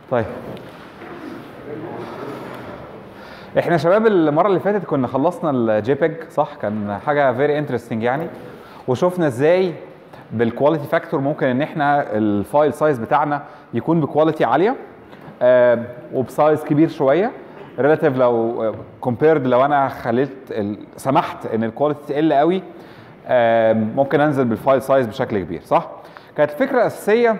طيب احنا يا شباب المره اللي فاتت كنا خلصنا الجي بيج صح كان حاجه فيري انترستنج يعني وشفنا ازاي بالكواليتي فاكتور ممكن ان احنا الفايل سايز بتاعنا يكون بكواليتي عاليه آه وبسايز كبير شويه ريلاتيف لو كومبيرد لو انا خليت ال- سمحت ان الكواليتي تقل قوي آه ممكن انزل بالفايل سايز بشكل كبير صح كانت الفكره الاساسيه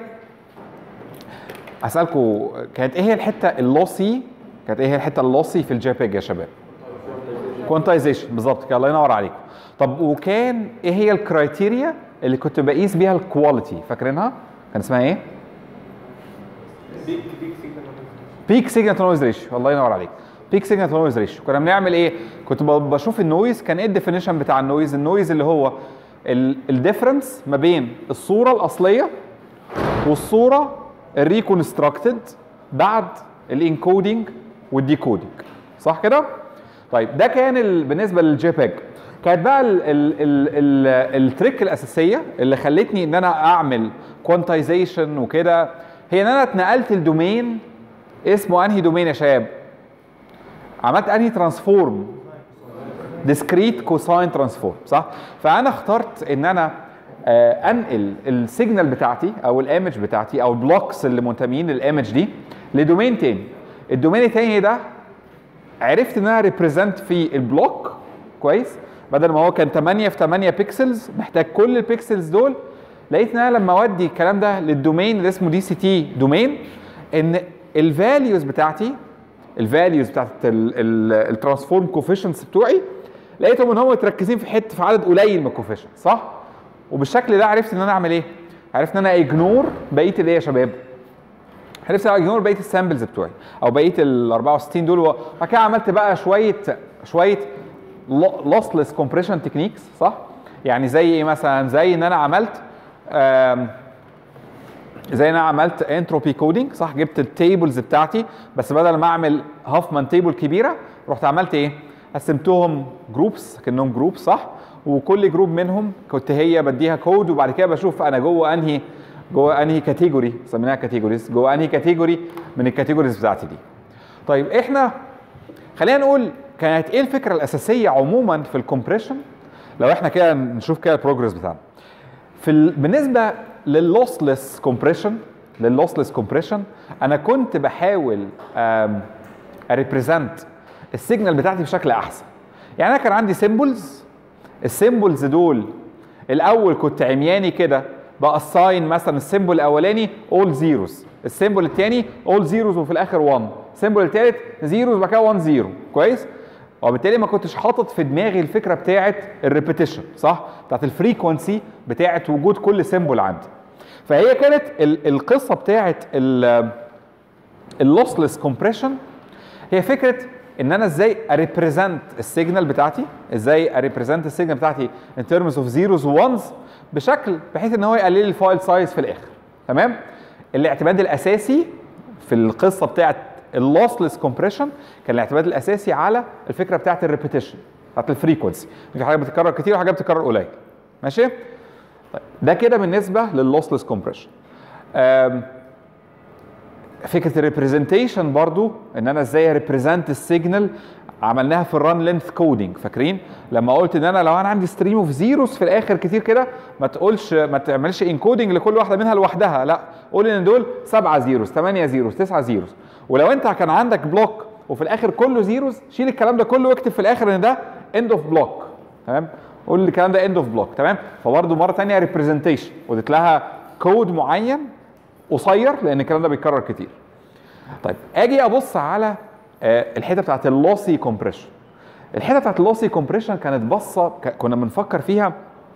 اسالكم كانت ايه هي الحته اللوسي كانت ايه هي الحته اللوسي في الجي بيج يا شباب كوانتايزيشن بالظبط كده الله ينور عليكم طب وكان ايه هي الكرايتيريا اللي كنت بقيس بيها الكواليتي فاكرينها كان اسمها ايه بيك سيجنال تو نويز ريشيو الله ينور عليك بيك سيجنال تو نويز ريشيو كنا بنعمل ايه كنت ب- بشوف النويز كان ايه الديفينيشن بتاع النويز النويز اللي هو الديفرنس ما بين الصوره الاصليه والصوره الريكونستراكتد بعد الانكودينج والديكودينج صح كده طيب ده كان ال... بالنسبه للجي بيج كانت بقى ال... ال... ال... ال... التريك الاساسيه اللي خلتني ان انا اعمل كوانتايزيشن وكده هي ان انا اتنقلت الدومين اسمه انهي دومين يا شباب عملت انهي ترانسفورم ديسكريت كوساين ترانسفورم صح فانا اخترت ان انا آه، انقل السيجنال بتاعتي او الايمج بتاعتي او البلوكس اللي منتميين للايمج دي لدومين تاني الدومين التاني ده عرفت ان انا ريبريزنت في البلوك كويس بدل ما هو كان 8 في 8 بيكسلز محتاج كل البيكسلز دول لقيت ان انا لما اودي الكلام ده للدومين اللي اسمه دي سي تي دومين ان الفاليوز بتاعتي الفاليوز بتاعت الترانسفورم كوفيشنتس بتوعي لقيتهم ان هم متركزين في حته في عدد قليل من الكوفيشنت صح وبالشكل ده عرفت ان انا اعمل ايه عرفت ان انا اجنور بقيه الايه يا شباب عرفت اجنور بقيه السامبلز بتوعي او بقيه ال 64 دول وبعد كده عملت بقى شويه شويه لوسلس كومبريشن تكنيكس صح يعني زي ايه مثلا زي ان انا عملت آم، زي ان انا عملت انتروبي كودينج صح جبت التيبلز بتاعتي بس بدل ما اعمل هافمان تيبل كبيره رحت عملت ايه قسمتهم جروبس كانهم جروب صح وكل جروب منهم كنت هي بديها كود وبعد كده بشوف انا جوه انهي جوه انهي كاتيجوري سميناها كاتيجوريز جوه انهي كاتيجوري من الكاتيجوريز بتاعتي دي طيب احنا خلينا نقول كانت ايه الفكره الاساسيه عموما في الكومبريشن لو احنا كده نشوف كده البروجرس بتاعنا في ال... بالنسبه لللوسلس كومبريشن لللوسلس كومبريشن انا كنت بحاول اريبريزنت السيجنال بتاعتي بشكل احسن يعني انا كان عندي سيمبلز السيمبلز دول الاول كنت عمياني كده باساين مثلا السيمبل الاولاني اول زيروز السيمبل الثاني اول زيروز وفي الاخر 1 السيمبل الثالث زيروز وبعد كده 1 زيرو كويس وبالتالي ما كنتش حاطط في دماغي الفكره بتاعه الريبيتيشن صح بتاعه الفريكونسي بتاعه وجود كل سيمبل عندي فهي كانت ال- القصه بتاعه اللوسلس كومبريشن هي فكره ان انا ازاي اريبريزنت السيجنال بتاعتي ازاي اريبريزنت السيجنال بتاعتي ان ترمز اوف زيروز وانز بشكل بحيث ان هو يقلل لي الفايل سايز في الاخر تمام الاعتماد الاساسي في القصه بتاعه اللوسلس كومبريشن كان الاعتماد الاساسي على الفكره بتاعه الريبيتيشن بتاعه الفريكونسي في حاجات بتتكرر كتير وحاجات بتتكرر قليل ماشي طيب ده كده بالنسبه لللوسلس كومبريشن فكره الريبريزنتيشن برضو ان انا ازاي ريبريزنت السيجنال عملناها في الران لينث كودينج فاكرين لما قلت ان انا لو انا عندي ستريم اوف زيروز في الاخر كتير كده ما تقولش ما تعملش انكودنج لكل واحده منها لوحدها لا قول ان دول 7 زيروز 8 زيروز 9 زيروز ولو انت كان عندك بلوك وفي الاخر كله زيروز شيل الكلام ده كله واكتب في الاخر ان ده اند اوف بلوك تمام قول الكلام ده اند اوف بلوك تمام فبرضه مره ثانيه ريبريزنتيشن واديت لها كود معين قصير لان الكلام ده بيتكرر كتير طيب اجي ابص على آه، الحته بتاعت اللوسي كومبريشن الحته بتاعت اللوسي كومبريشن كانت بصه ك- كنا بنفكر فيها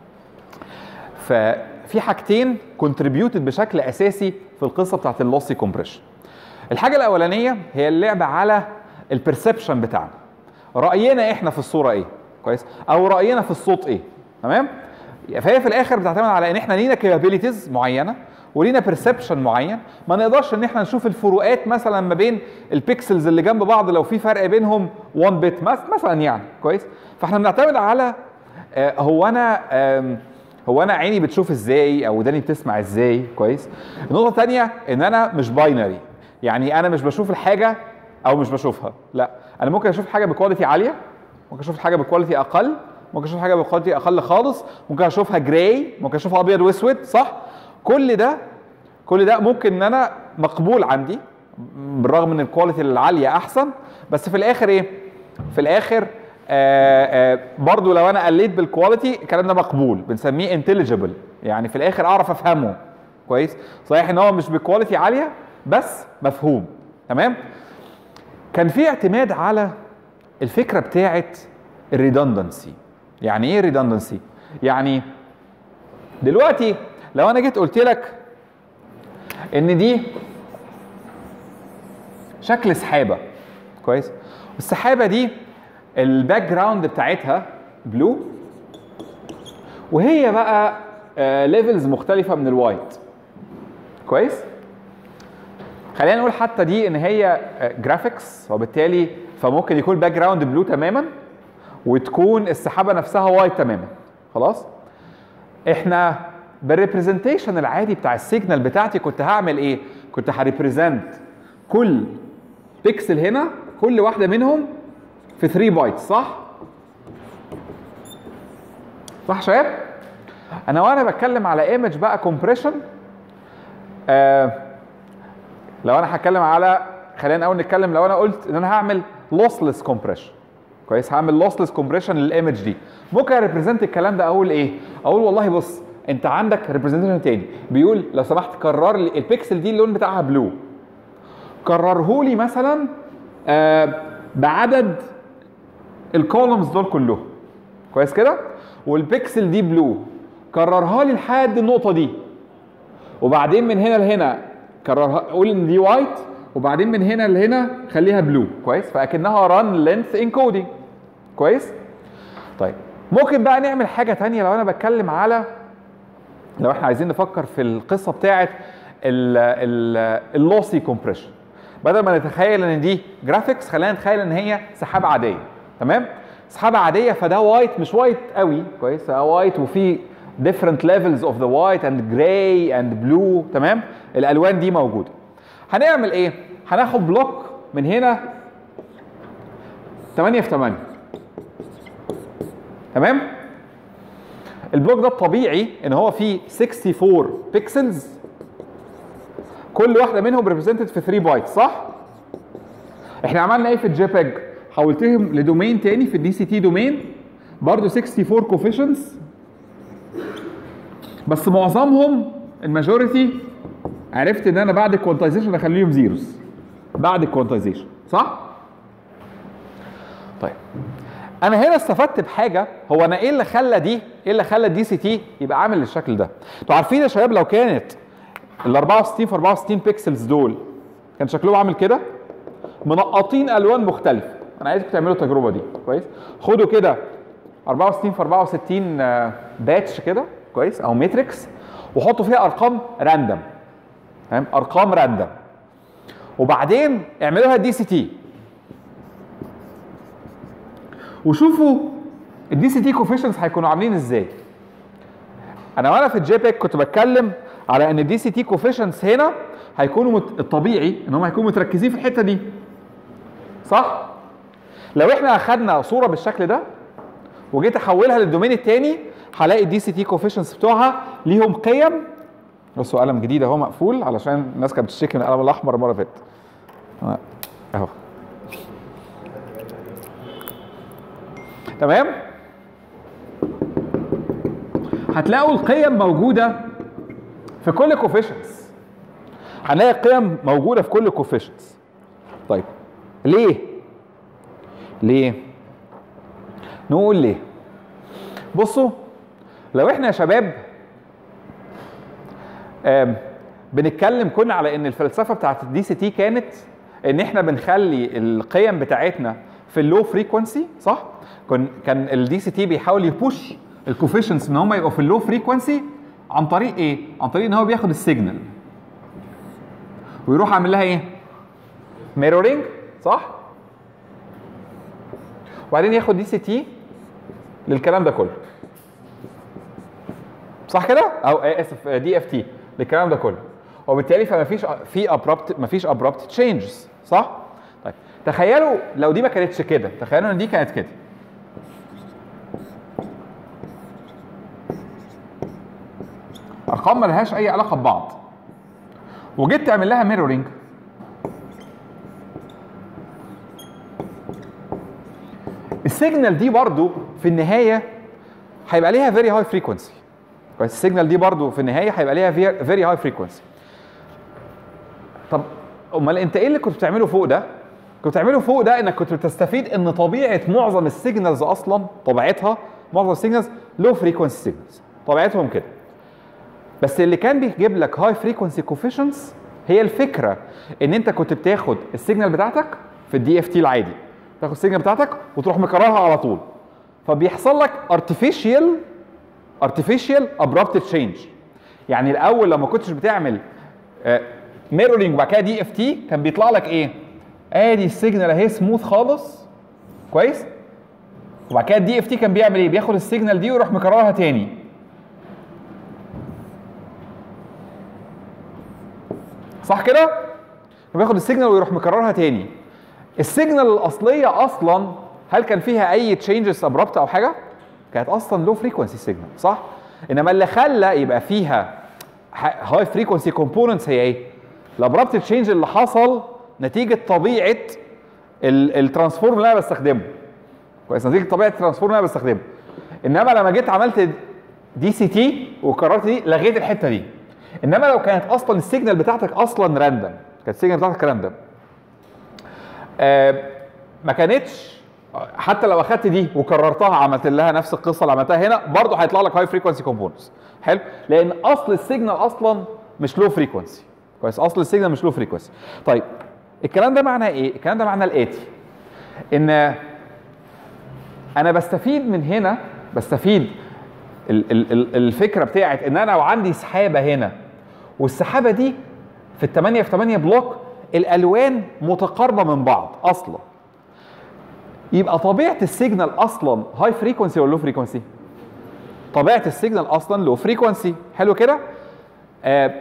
ففي حاجتين كونتريبيوتد بشكل اساسي في القصه بتاعت اللوسي كومبريشن الحاجه الاولانيه هي اللعبه على البرسبشن بتاعنا راينا احنا في الصوره ايه كويس او راينا في الصوت ايه تمام فهي في الاخر بتعتمد على ان احنا لينا كابابيلتيز معينه ولينا بيرسبشن معين ما نقدرش ان احنا نشوف الفروقات مثلا ما بين البيكسلز اللي جنب بعض لو في فرق بينهم 1 بت مثلا يعني كويس فاحنا بنعتمد على آه، هو انا آم، هو انا عيني بتشوف ازاي او وداني بتسمع ازاي كويس النقطه الثانيه ان انا مش باينري يعني انا مش بشوف الحاجه او مش بشوفها لا انا ممكن اشوف حاجه بكواليتي عاليه ممكن اشوف حاجه بكواليتي اقل ممكن اشوف حاجه بكواليتي اقل خالص ممكن اشوفها جراي ممكن اشوفها ابيض واسود صح كل ده كل ده ممكن ان انا مقبول عندي بالرغم ان الكواليتي العاليه احسن بس في الاخر ايه في الاخر آه آه برضو لو انا قليت بالكواليتي الكلام ده مقبول بنسميه انتليجيبل يعني في الاخر اعرف افهمه كويس صحيح ان هو مش بكواليتي عاليه بس مفهوم تمام كان في اعتماد على الفكره بتاعه الريدندنسي يعني ايه ريدندنسي يعني دلوقتي لو انا جيت قلت لك ان دي شكل سحابه كويس السحابه دي الباك جراوند بتاعتها بلو وهي بقى ليفلز مختلفه من الوايت كويس خلينا نقول حتى دي ان هي جرافيكس وبالتالي فممكن يكون الباك جراوند بلو تماما وتكون السحابه نفسها وايت تماما خلاص احنا بالريبريزنتيشن العادي بتاع السيجنال بتاعتي كنت هعمل ايه كنت هريبريزنت كل بيكسل هنا كل واحده منهم في 3 بايتس صح صح يا شباب انا وانا بتكلم على ايمج بقى كومبريشن آه لو انا هتكلم على خلينا اول نتكلم لو انا قلت ان انا هعمل لوسلس كومبريشن كويس هعمل لوسلس كومبريشن للايمج دي ممكن اريبريزنت الكلام ده اقول ايه اقول والله بص انت عندك ريبريزنتيشن تاني بيقول لو سمحت كرر لي البيكسل دي اللون بتاعها بلو كرره لي مثلا آه بعدد الكولومز دول كلهم كويس كده والبيكسل دي بلو كررها لي لحد النقطه دي وبعدين من هنا لهنا كررها قول ان دي وايت وبعدين من هنا لهنا خليها بلو كويس فاكنها ران لينث انكودنج كويس طيب ممكن بقى نعمل حاجه تانية لو انا بتكلم على لو احنا عايزين نفكر في القصه بتاعه اللوسي كومبريشن بدل ما نتخيل ان دي جرافيكس خلينا نتخيل ان هي سحابه عاديه تمام سحابه عاديه فده وايت مش وايت قوي كويس وايت وفي different levels of the white and gray and blue تمام الالوان دي موجوده هنعمل ايه هناخد بلوك من هنا 8 في 8 تمام البلوك ده الطبيعي ان هو فيه 64 بيكسلز كل واحده منهم ريبريزنتد في 3 بايت صح احنا عملنا ايه في الجيبيج حولتهم لدومين تاني في الدي سي تي دومين برضه 64 كوفيشنز بس معظمهم الماجوريتي عرفت ان انا بعد الكوانتايزيشن اخليهم زيروز بعد الكوانتايزيشن صح؟ طيب انا هنا استفدت بحاجه هو انا ايه اللي خلى دي ايه اللي خلى الدي سي تي يبقى عامل الشكل ده انتوا عارفين يا شباب لو كانت ال 64 في 64 بيكسلز دول كان شكلهم عامل كده منقطين الوان مختلفه انا عايزكم تعملوا التجربه دي كويس خدوا كده 64 في 64 باتش كده كويس او ماتريكس وحطوا فيها ارقام راندم تمام ارقام راندم وبعدين اعملوها دي سي تي وشوفوا الدي سي تي كوفيشنز هيكونوا عاملين ازاي انا وانا في الجيبيك كنت بتكلم على ان الدي سي تي كوفيشنز هنا هيكونوا مت... الطبيعي ان هم هيكونوا متركزين في الحته دي صح لو احنا اخدنا صوره بالشكل ده وجيت احولها للدومين الثاني هلاقي الدي سي تي كوفيشنز بتوعها ليهم قيم بصوا قلم جديد اهو مقفول علشان الناس كانت بتشتكي من القلم الاحمر المره اللي فاتت اهو تمام هتلاقوا القيم موجوده في كل كوفيشنز هنلاقي القيم موجوده في كل كوفيشنز طيب ليه ليه نقول ليه بصوا لو احنا يا شباب بنتكلم كنا على ان الفلسفه بتاعت الدي سي تي كانت ان احنا بنخلي القيم بتاعتنا في اللو فريكونسي صح كان كان الدي سي تي بيحاول يبوش الكوفيشنز ان هم يبقوا في اللو فريكونسي عن طريق ايه عن طريق ان هو بياخد السيجنال ويروح عامل لها ايه ميرورنج صح وبعدين ياخد دي سي تي للكلام ده كله صح كده او اسف دي اف تي للكلام ده كله وبالتالي فما فيش في ابربت ما فيش ابربت تشينجز صح طيب تخيلوا لو دي ما كانتش كده تخيلوا ان دي كانت كده ارقام ملهاش اي علاقه ببعض وجيت تعمل لها ميرورنج السيجنال دي برضو في النهايه هيبقى ليها فيري هاي فريكونسي كويس السيجنال دي برضو في النهايه هيبقى ليها فيري هاي فريكونسي طب امال انت ايه اللي كنت بتعمله فوق ده كنت بتعمله فوق ده انك كنت بتستفيد ان طبيعه معظم السيجنالز اصلا طبيعتها معظم السيجنالز لو فريكونسي سيجنالز طبيعتهم كده بس اللي كان بيجيب لك هاي فريكونسي كوفيشنتس هي الفكره ان انت كنت بتاخد السيجنال بتاعتك في الدي اف تي العادي تاخد السيجنال بتاعتك وتروح مكررها على طول فبيحصل لك ارتفيشال ارتفيشال ابرابت تشينج يعني الاول لما كنتش بتعمل ميرورنج وبعد كده دي اف تي كان بيطلع لك ايه ادي السيجنال اهي سموث خالص كويس وبعد كده الدي اف تي كان بيعمل ايه بياخد السيجنال دي ويروح مكررها تاني صح كده بياخد السيجنال ويروح مكررها تاني السيجنال الاصليه اصلا هل كان فيها اي تشينجز ابربت او حاجه كانت اصلا لو فريكونسي سيجنال صح انما اللي خلى يبقى فيها هاي فريكونسي كومبوننتس هي ايه الابربت تشينج اللي حصل نتيجه طبيعه الترانسفورم اللي انا بستخدمه كويس نتيجه طبيعه الترانسفورم اللي انا بستخدمه انما لما جيت عملت دي سي تي وكررت دي لغيت الحته دي انما لو كانت اصلا السيجنال بتاعتك اصلا راندم كانت السيجنال بتاعتك راندم آه ما كانتش حتى لو اخدت دي وكررتها عملت لها نفس القصه اللي عملتها هنا برضه هيطلع لك هاي فريكونسي كومبوننتس حلو لان اصل السيجنال اصلا مش لو فريكونسي كويس اصل السيجنال مش لو فريكونسي طيب الكلام ده معناه ايه الكلام ده معناه الاتي ان انا بستفيد من هنا بستفيد ال ال ال الفكره بتاعت ان انا لو عندي سحابه هنا والسحابه دي في ال 8 في 8 بلوك الالوان متقاربه من بعض اصلا يبقى طبيعه السيجنال اصلا هاي فريكونسي ولا لو فريكونسي طبيعه السيجنال اصلا لو فريكونسي حلو كده آه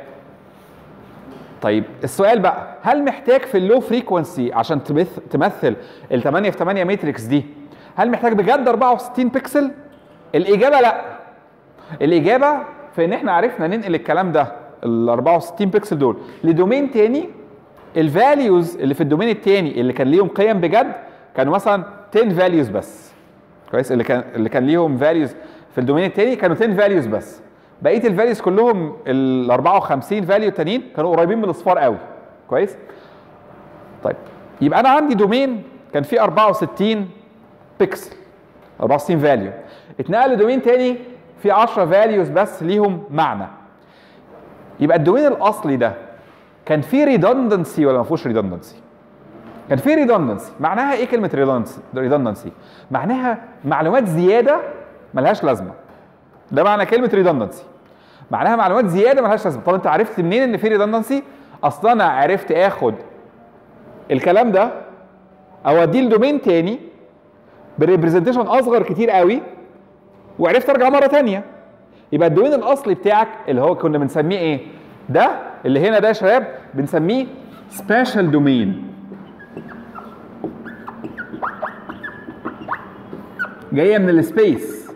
طيب السؤال بقى هل محتاج في اللو فريكونسي عشان تمثل ال 8 في 8 ماتريكس دي هل محتاج بجد 64 بكسل الاجابه لا الاجابه في ان احنا عرفنا ننقل الكلام ده ال 64 بكسل دول لدومين تاني الفاليوز اللي في الدومين التاني اللي كان ليهم قيم بجد كانوا مثلا 10 فاليوز بس كويس اللي كان اللي كان ليهم فاليوز في الدومين التاني كانوا 10 فاليوز بس بقيه الفاليوز كلهم ال 54 فاليو التانيين كانوا قريبين من الاصفار قوي كويس طيب يبقى انا عندي دومين كان فيه 64 بكسل 64 فاليو اتنقل لدومين تاني فيه 10 فاليوز بس ليهم معنى يبقى الدومين الاصلي ده كان فيه ريدندنسي ولا ما فيهوش ريدندنسي كان فيه ريدندنسي معناها ايه كلمه ريدندنسي معناها معلومات زياده ملهاش لازمه ده معنى كلمه ريدندنسي معناها معلومات زياده ملهاش لازمه طب انت عرفت منين ان في ريدندنسي اصلا انا عرفت اخد الكلام ده اوديه لدومين تاني بريبريزنتيشن اصغر كتير قوي وعرفت ارجع مره تانية يبقى الدومين الاصلي بتاعك اللي هو كنا بنسميه ايه ده اللي هنا ده يا شباب بنسميه سبيشال دومين جايه من السبيس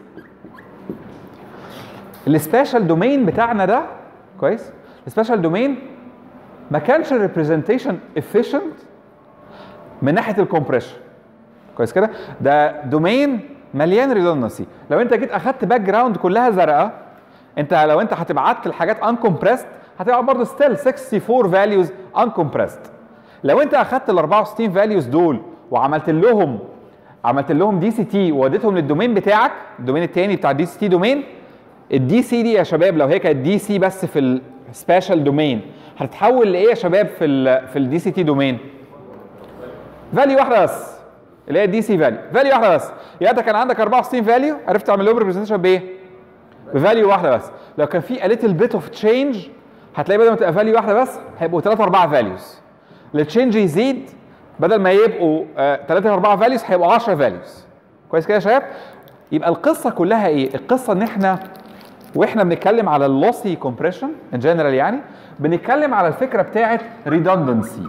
السبيشال دومين بتاعنا ده كويس السبيشال دومين ما كانش الريبريزنتيشن افيشنت من ناحيه الكومبريشن كويس كده ده دومين مليان ريدندنسي لو انت جيت اخدت باك جراوند كلها زرقاء انت لو انت هتبعت الحاجات انكمبريسد هتبقى برضه ستيل 64 فاليوز انكمبريسد لو انت اخدت ال 64 فاليوز دول وعملت لهم عملت لهم دي سي تي ووديتهم للدومين بتاعك الدومين الثاني بتاع الدي سي تي دومين الدي سي دي يا شباب لو هي كانت دي سي بس في السبيشال دومين هتتحول لايه يا شباب في ال في الدي سي تي دومين فاليو واحده بس اللي هي الدي سي فاليو فاليو واحده بس يبقى انت كان عندك 64 فاليو عرفت تعمل لهم ريبريزنتيشن بايه بفاليو واحده بس لو كان في اليتل بيت اوف تشينج هتلاقي بدل ما تبقى فاليو واحده بس هيبقوا 3 4 فاليوز التشينج يزيد بدل ما يبقوا 3 4 فاليوز هيبقوا 10 فاليوز كويس كده يا شباب يبقى القصه كلها ايه القصه ان احنا واحنا بنتكلم على اللوسي كومبريشن ان جنرال يعني بنتكلم على الفكره بتاعه ريدندنسي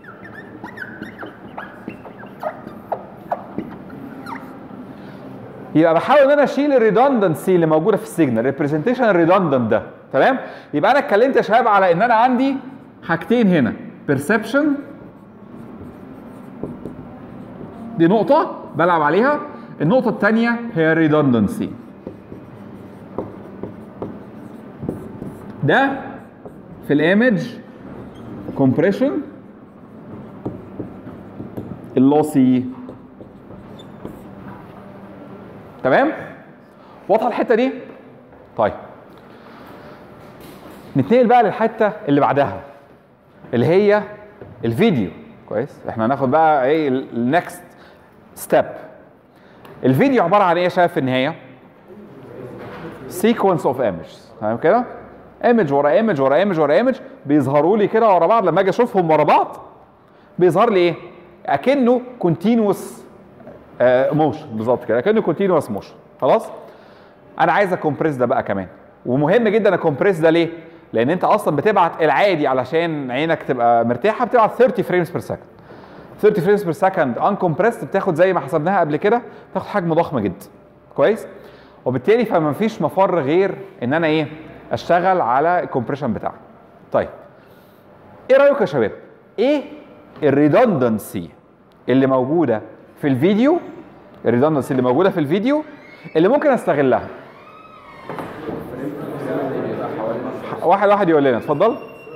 يبقى بحاول ان انا اشيل الريدندنسي اللي موجوده في السيجنال ريبريزنتيشن الريدندنت ده تمام يبقى انا اتكلمت يا شباب على ان انا عندي حاجتين هنا بيرسبشن دي نقطة بلعب عليها النقطة الثانية هي redundancy ده في الايمج compression اللوسي تمام واضحة الحتة دي طيب نتنقل بقى للحتة اللي بعدها اللي هي الفيديو كويس احنا هناخد بقى ايه النكست ستيب الفيديو عباره عن ايه يا شباب في النهايه سيكونس اوف ايمجز تمام كده ايمج ورا ايمج ورا ايمج ورا ايمج بيظهروا لي كده ورا بعض لما اجي اشوفهم ورا بعض بيظهر لي ايه اكنه كونتينوس موشن بالظبط كده اكنه كونتينوس موشن خلاص انا عايز اكمبريس ده بقى كمان ومهم جدا اكمبريس ده ليه لان انت اصلا بتبعت العادي علشان عينك تبقى مرتاحه بتبعت 30 فريمز بير سكند 30 فريمز بير سكند ان كومبريست بتاخد زي ما حسبناها قبل كده بتاخد حجم ضخم جدا كويس وبالتالي فما فيش مفر غير ان انا ايه اشتغل على الكومبريشن بتاعي طيب ايه رايكم يا شباب ايه الريدندنسي اللي موجوده في الفيديو الريدندنسي اللي موجوده في الفيديو اللي ممكن استغلها واحد واحد يقول لنا اتفضل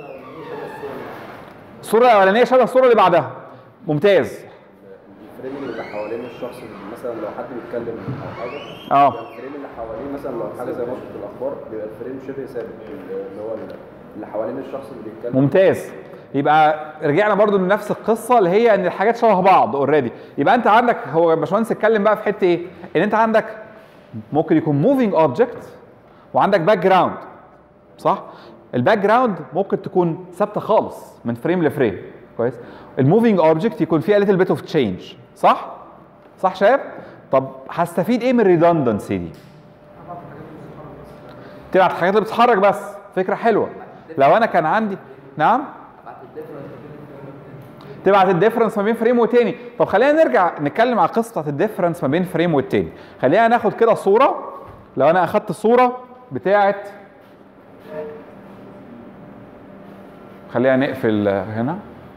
الصوره الاولانيه شبه الصوره اللي بعدها ممتاز الفريم اللي حوالين الشخص اللي مثلا لو حد بيتكلم او حاجه اه يبقى الفريم اللي حوالين مثلا لو حاجه زي نشره الاخبار بيبقى الفريم شبه ثابت اللي هو اللي حوالين الشخص اللي بيتكلم ممتاز يبقى رجعنا برضو لنفس القصه اللي هي ان الحاجات شبه بعض اوريدي يبقى انت عندك هو باشمهندس اتكلم بقى في حته ايه ان انت عندك ممكن يكون موفينج اوبجكت وعندك باك جراوند صح الباك جراوند ممكن تكون ثابته خالص من فريم لفريم كويس الموفينج اوبجكت يكون فيها ليتل بيت اوف تشينج صح صح شباب طب هستفيد ايه من الريدندنسي دي تبعت الحاجات اللي بتتحرك بس فكره حلوه لو انا كان عندي نعم تبعت الديفرنس ما بين فريم والتاني طب خلينا نرجع نتكلم على قصه بتاعت الديفرنس ما بين فريم والتاني خلينا ناخد كده صوره لو انا اخدت الصوره بتاعت خلينا نقفل هنا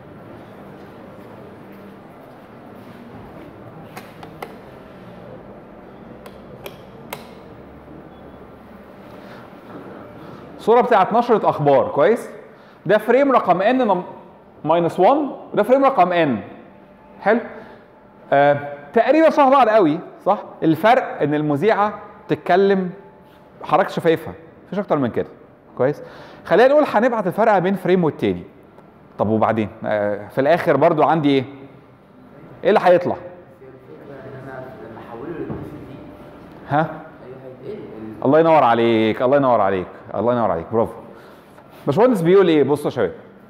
صوره بتاعت نشره اخبار كويس ده فريم رقم ان ماينس 1 وده فريم رقم ان حلو آه تقريبا شبه بعض قوي صح الفرق ان المذيعه تتكلم حركه شفايفها مفيش اكتر من كده كويس خلينا نقول هنبعت الفرق ما بين فريم والتاني طب وبعدين آه في الاخر برضو عندي ايه ايه اللي هيطلع ها الله ينور عليك الله ينور عليك الله ينور عليك برافو باشمهندس بيقول ايه بصوا يا شباب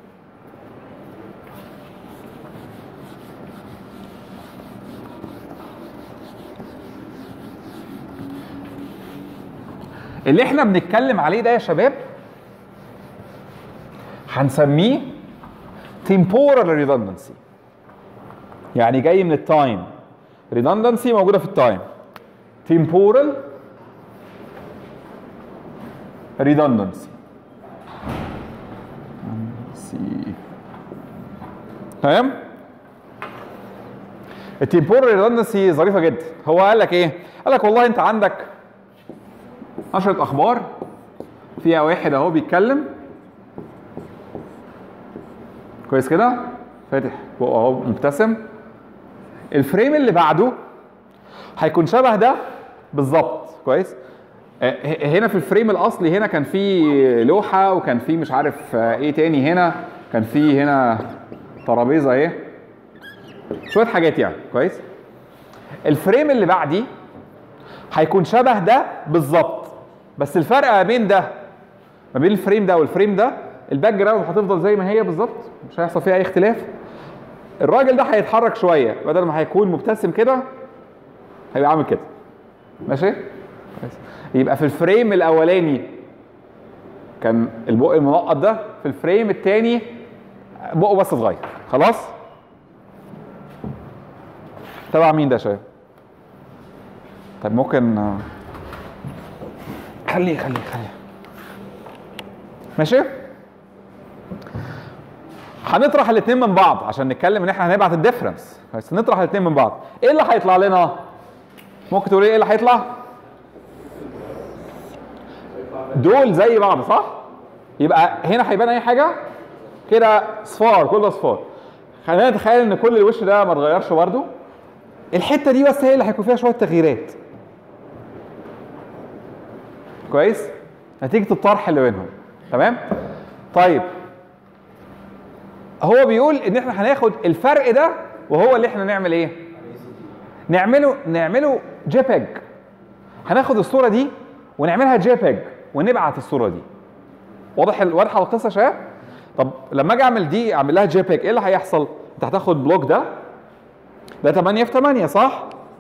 اللي احنا بنتكلم عليه ده يا شباب هنسميه temporal redundancy يعني جاي من التايم redundancy موجوده في التايم temporal redundancy تمام التمبورال ريدندنسي ظريفه جدا هو قال لك ايه قال لك والله انت عندك نشرة اخبار فيها واحد اهو بيتكلم كويس كده فاتح بقه اهو مبتسم الفريم اللي بعده هيكون شبه ده بالظبط كويس هنا في الفريم الاصلي هنا كان في لوحه وكان في مش عارف ايه تاني هنا كان في هنا ترابيزه ايه شويه حاجات يعني كويس الفريم اللي بعدي هيكون شبه ده بالظبط بس الفرق ما بين ده ما بين الفريم ده والفريم ده الباك جراوند هتفضل زي ما هي بالظبط مش هيحصل فيها اي اختلاف الراجل ده هيتحرك شويه بدل ما هيكون مبتسم كده هيبقى عامل كده ماشي كويس يبقى في الفريم الاولاني كان البق المنقط ده في الفريم الثاني بقه بس اتغير خلاص تبع مين ده يا شباب طب ممكن آه، خليه خليه خليه ماشي هنطرح الاثنين من بعض عشان نتكلم ان احنا هنبعت الديفرنس بس نطرح الاثنين من بعض ايه اللي هيطلع لنا ممكن تقولي ايه اللي هيطلع دول زي بعض صح يبقى هنا هيبان اي حاجه كده صفار كله صفار خلينا نتخيل ان كل الوش ده ما اتغيرش برده الحته دي بس هي اللي هيكون فيها شويه تغييرات كويس نتيجه الطرح اللي بينهم تمام طيب هو بيقول ان احنا هناخد الفرق ده وهو اللي احنا نعمل ايه نعمله نعمله جيبيج هناخد الصوره دي ونعملها جيبيج ونبعت الصوره دي واضح ال- واضحه القصه يا شباب طب لما اجي اعمل دي اعمل لها جيبيج ايه اللي هيحصل انت هتاخد بلوك ده ده 8 في 8 صح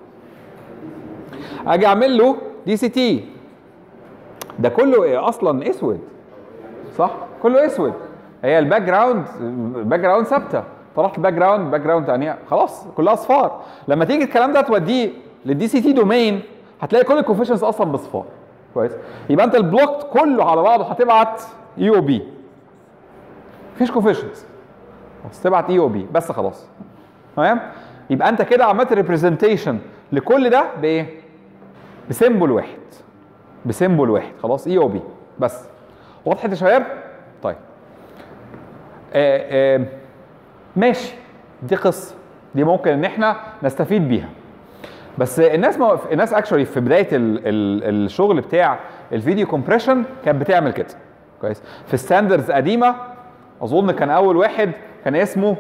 اجي اعمل له دي سي تي ده كله إيه اصلا اسود صح كله اسود هي الباك جراوند الباك جراوند ثابته طرحت الباك جراوند باك جراوند ثانيه خلاص كلها اصفار لما تيجي الكلام ده توديه للدي سي تي دومين هتلاقي كل الكوفيشنز اصلا بصفار كويس يبقى انت البلوك كله على بعضه هتبعت اي او بي مفيش كوفيشنز بس تبعت اي او بي بس خلاص تمام يبقى انت كده عملت ريبريزنتيشن لكل ده بايه بسيمبل واحد بسيمبل واحد خلاص اي او بي بس وضحت يا شباب طيب آه آه ماشي دي قصه دي ممكن ان احنا نستفيد بيها بس الناس ما الناس اكشولي في بدايه ال ال الشغل بتاع الفيديو كومبريشن كانت بتعمل كده كويس في ستاندردز قديمه اظن كان اول واحد كان اسمه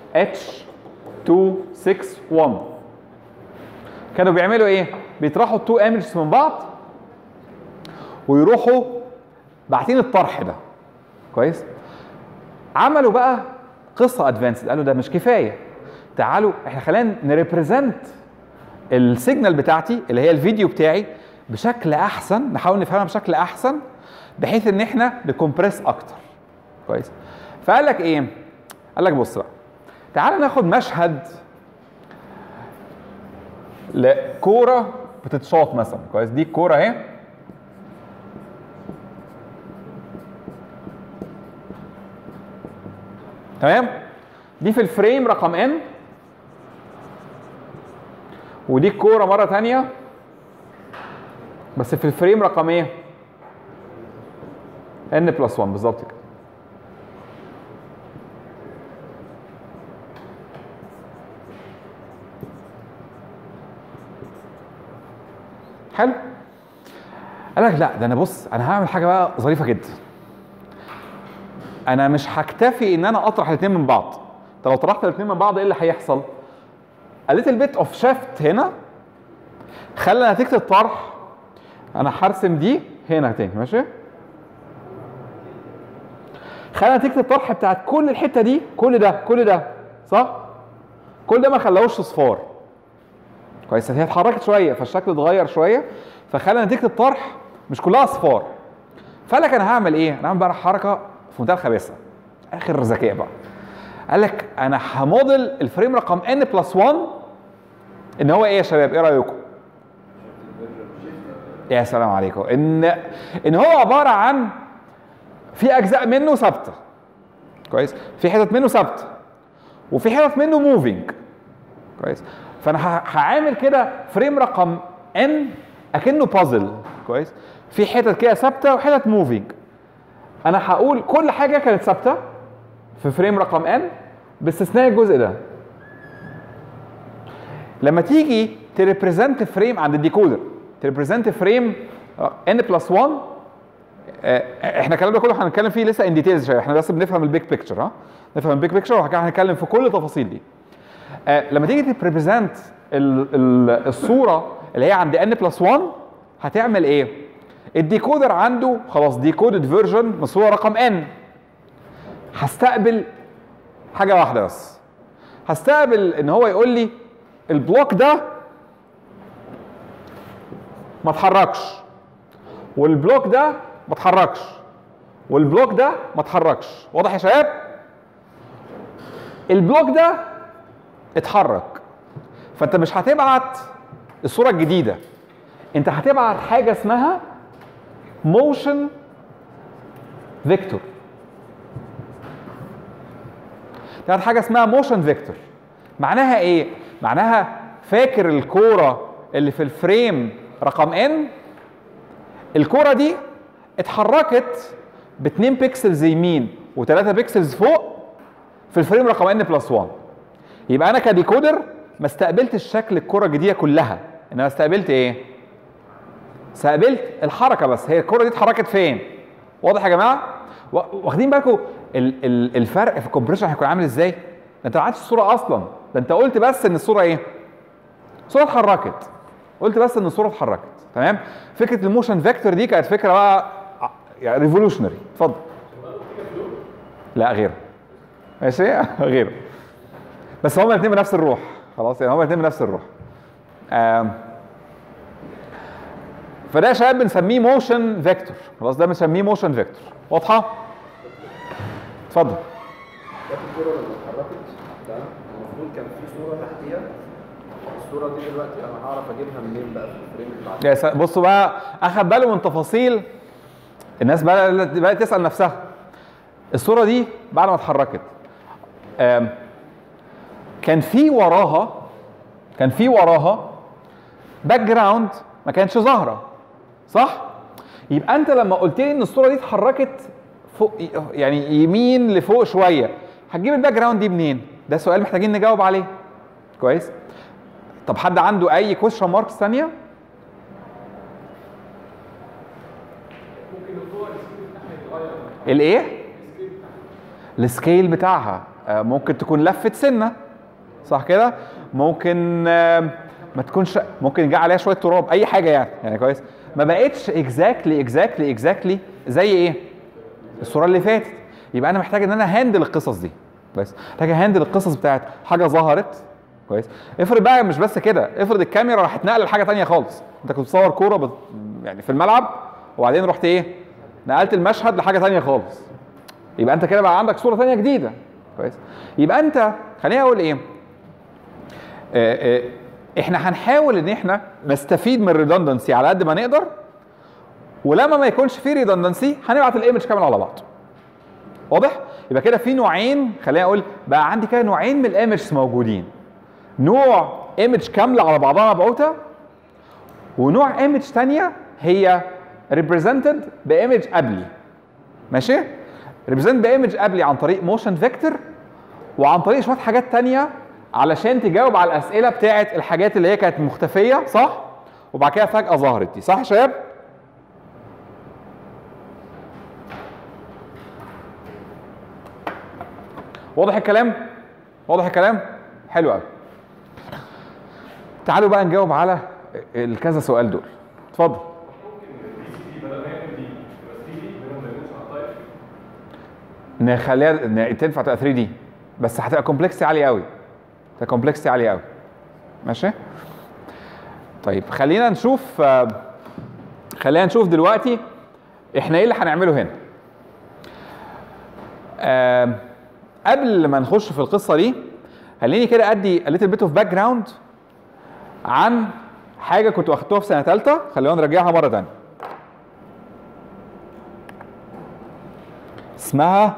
H261 كانوا بيعملوا ايه بيطرحوا التو ايمجز من بعض ويروحوا باعتين الطرح ده كويس عملوا بقى قصه ادفانسد قالوا ده مش كفايه تعالوا احنا خلينا نريبريزنت السيجنال بتاعتي اللي هي الفيديو بتاعي بشكل احسن نحاول نفهمها بشكل احسن بحيث ان احنا نكمبريس اكتر كويس فقال لك ايه قال لك بص بقى تعال ناخد مشهد لكوره بتتشاط مثلا كويس دي الكوره اهي تمام دي في الفريم رقم ان ودي الكوره مره تانية بس في الفريم رقم ايه ان بلس 1 بالظبط كده حلو قال لك لا ده انا بص انا هعمل حاجه بقى ظريفه جدا انا مش هكتفي ان انا اطرح الاثنين من بعض انت لو طرحت الاثنين من بعض ايه اللي هيحصل قالت البيت اوف شيفت هنا خلى نتيجه الطرح انا هرسم دي هنا تاني ماشي خلى نتيجه الطرح بتاعت كل الحته دي كل ده كل ده صح كل ده ما خلاهوش صفار كويس هي اتحركت شويه فالشكل اتغير شويه فخلى نتيجه الطرح مش كلها اصفار فقال لك انا هعمل ايه؟ انا هعمل بقى حركه في منتهى الخباثه اخر ذكاء بقى قال لك انا هموديل الفريم رقم ان بلس 1 ان هو ايه يا شباب؟ ايه رايكم؟ يا سلام عليكم ان ان هو عباره عن في اجزاء منه ثابته كويس في حتت منه ثابته وفي حتت منه موفينج كويس فانا ه- هعامل كده فريم رقم ان اكنه بازل كويس في حتت كده ثابته وحتت موفينج انا هقول كل حاجه كانت ثابته في فريم رقم ان باستثناء الجزء ده لما تيجي تريبريزنت فريم عند الديكودر تريبريزنت فريم ان بلس 1 آه، احنا الكلام ده كله هنتكلم فيه لسه ان ديتيلز شويه احنا بس بنفهم البيج بيكتشر ها نفهم البيج بيكتشر وبعد كده هنتكلم في كل التفاصيل دي آه، لما تيجي تريبريزنت الصوره اللي هي عند ان بلس 1 هتعمل ايه؟ الديكودر عنده خلاص ديكودد فيرجن من صوره رقم ان هستقبل حاجه واحده بس هستقبل ان هو يقول لي البلوك ده ما اتحركش والبلوك ده ما اتحركش والبلوك ده ما اتحركش واضح يا شباب البلوك ده اتحرك فانت مش هتبعت الصوره الجديده انت هتبعت حاجه اسمها موشن فيكتور تبعت حاجه اسمها موشن فيكتور معناها ايه معناها فاكر الكوره اللي في الفريم رقم ان الكوره دي اتحركت ب 2 بيكسلز يمين و3 بيكسلز فوق في الفريم رقم ان بلس 1 يبقى انا كديكودر ما استقبلتش شكل الكره الجديده كلها انما استقبلت ايه استقبلت الحركه بس هي الكره دي اتحركت فين واضح يا جماعه وا- واخدين بالكم ال- ال- الفرق في الكومبريشن هيكون عامل ازاي ده انت ما عادش الصوره اصلا ده انت قلت بس ان الصوره ايه الصوره اتحركت قلت بس ان الصوره اتحركت تمام فكره الموشن فيكتور دي كانت فكره بقى ع- يعني ريفولوشنري اتفضل لا غيره ماشي غيره بس هما الاثنين بنفس الروح خلاص يعني هما الاثنين بنفس الروح آم. فده يا شباب بنسميه موشن فيكتور خلاص ده بنسميه موشن فيكتور واضحه اتفضل ده الكوره لما اتحركت ده المفروض كان في صوره تحتيها الصوره دي دلوقتي انا هعرف اجيبها منين بقى في الفريم بتاع يا سا- بصوا بقى اخد باله من تفاصيل الناس بقى بقت تسال نفسها الصوره دي بعد ما اتحركت آم، كان في وراها كان في وراها باك جراوند ما كانش ظاهره صح يبقى انت لما قلت لي ان الصوره دي اتحركت فوق يعني يمين لفوق شويه هتجيب الباك جراوند دي منين ده سؤال محتاجين نجاوب عليه كويس طب حد عنده اي كويشن ماركس ثانيه الايه السكيل بتاعها آه، ممكن تكون لفت سنه صح كده ممكن آه، ما تكونش ممكن يجي عليها شويه تراب اي حاجه يعني يعني كويس ما بقتش اكزاكتلي اكزاكتلي اكزاكتلي زي ايه الصوره اللي فاتت يبقى انا محتاج ان انا هاندل القصص دي كويس محتاج هاندل القصص بتاعت حاجه ظهرت كويس افرض بقى مش بس كده افرض الكاميرا راحت نقل لحاجه تانية خالص انت كنت بتصور كوره بت... يعني في الملعب وبعدين رحت ايه نقلت المشهد لحاجه تانية خالص يبقى انت كده بقى عندك صوره تانية جديده كويس يبقى انت خليني اقول ايه آه، آه، احنا هنحاول ان احنا نستفيد من الريدندنسي على قد ما نقدر ولما ما يكونش في ريدندنسي هنبعت الايمج كامل على بعض واضح يبقى كده في نوعين خليني اقول بقى عندي كده نوعين من الايمجز موجودين نوع ايمج كامله على بعضها مبعوثه ونوع ايمج تانية هي ريبريزنتد بايمج قبلي ماشي ريبريزنت بايمج قبلي عن طريق موشن فيكتور وعن طريق شويه حاجات تانية علشان تجاوب على الاسئله بتاعه الحاجات اللي هي كانت مختفيه صح وبعد كده فجاه ظهرت دي صح يا شباب واضح الكلام واضح الكلام حلو قوي تعالوا بقى نجاوب على الكذا سؤال دول اتفضل نخليها ن- تنفع تبقى 3 دي بس هتبقى كومبلكسيتي عاليه قوي هتبقى كومبلكسيتي عاليه قوي ماشي طيب خلينا نشوف آه، خلينا نشوف دلوقتي احنا ايه اللي هنعمله هنا آم، قبل ما نخش في القصه دي خليني كده ادي a little bit of background عن حاجه كنت واخدتوها في سنه ثالثه خلينا نرجعها مره ثانيه اسمها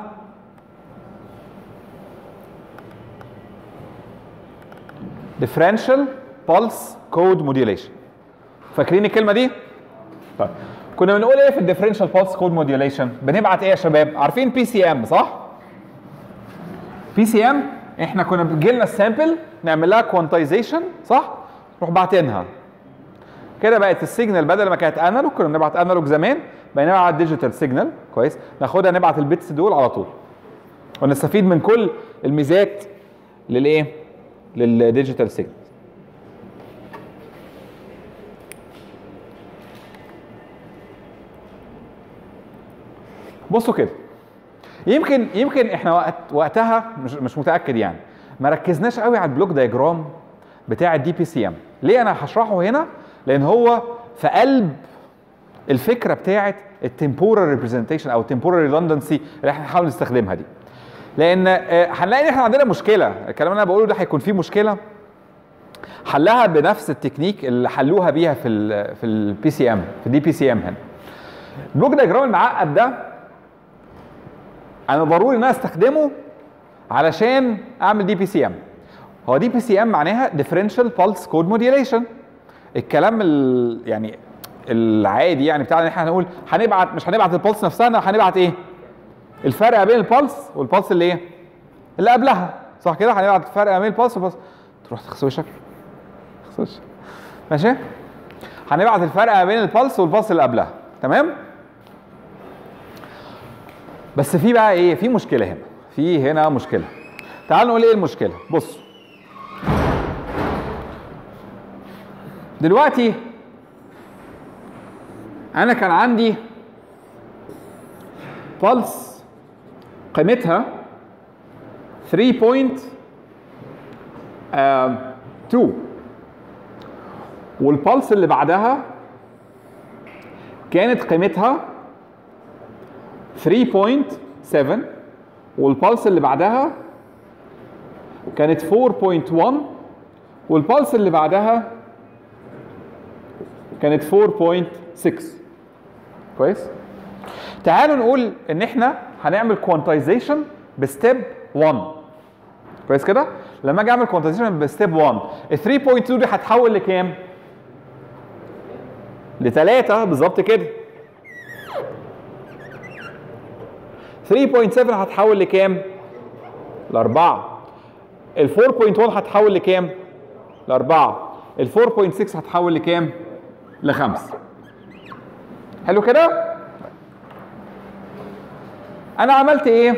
differential pulse code modulation فاكرين الكلمه دي طيب كنا بنقول ايه في الديفرنشال بالس كود موديوليشن بنبعت ايه يا شباب عارفين بي سي ام صح بي سي ام احنا كنا بتجي لنا السامبل نعمل لها كوانتايزيشن صح نروح باعتينها كده بقت السيجنال بدل ما كانت انالوج كنا بنبعت انالوج زمان بقينا نبعت ديجيتال سيجنال كويس ناخدها نبعت البيتس دول على طول ونستفيد من كل الميزات للايه للديجيتال سيجنال بصوا كده يمكن يمكن احنا وقت وقتها مش مش متاكد يعني ما ركزناش قوي على البلوك دايجرام بتاع الدي بي سي ام ليه انا هشرحه هنا لان هو في قلب الفكره بتاعت التمبورال ريبريزنتيشن او التمبورال ريدندنسي اللي احنا هنحاول نستخدمها دي لان آه، هنلاقي ان احنا عندنا مشكله الكلام اللي انا بقوله ده هيكون فيه مشكله حلها بنفس التكنيك اللي حلوها بيها في ال في البي سي ام في الدي بي سي ام هنا البلوك دايجرام المعقد ده انا ضروري ان انا استخدمه علشان اعمل دي بي سي ام هو دي بي سي ام معناها ديفرنشال بالس كود موديوليشن الكلام ال يعني العادي يعني بتاعنا ان احنا هنقول هنبعت مش هنبعت البلس نفسها إنما هنبعت ايه الفرق بين البلس والبلس اللي ايه اللي قبلها صح كده هنبعت الفرق بين البلس والبلس تروح تغسل وشك تغسل وشك ماشي هنبعت الفرق بين البلس والبلس اللي قبلها تمام بس في بقى ايه في مشكله هنا في هنا مشكله تعالوا نقول ايه المشكله بص دلوقتي انا كان عندي بلس قيمتها 3.2 والبلس اللي بعدها كانت قيمتها 3.7 والبلس اللي بعدها كانت 4.1 والبلس اللي بعدها كانت 4.6 كويس تعالوا نقول ان احنا هنعمل كوانتايزيشن بستيب 1 كويس كده لما اجي اعمل كوانتايزيشن بستيب 1 ال 3.2 دي هتحول لكام لثلاثة بالظبط كده 3.7 هتحول لكام لأربعة ال 4.1 هتحول لكام لأربعة ال 4.6 هتحول لكام لخمسة حلو كده انا عملت ايه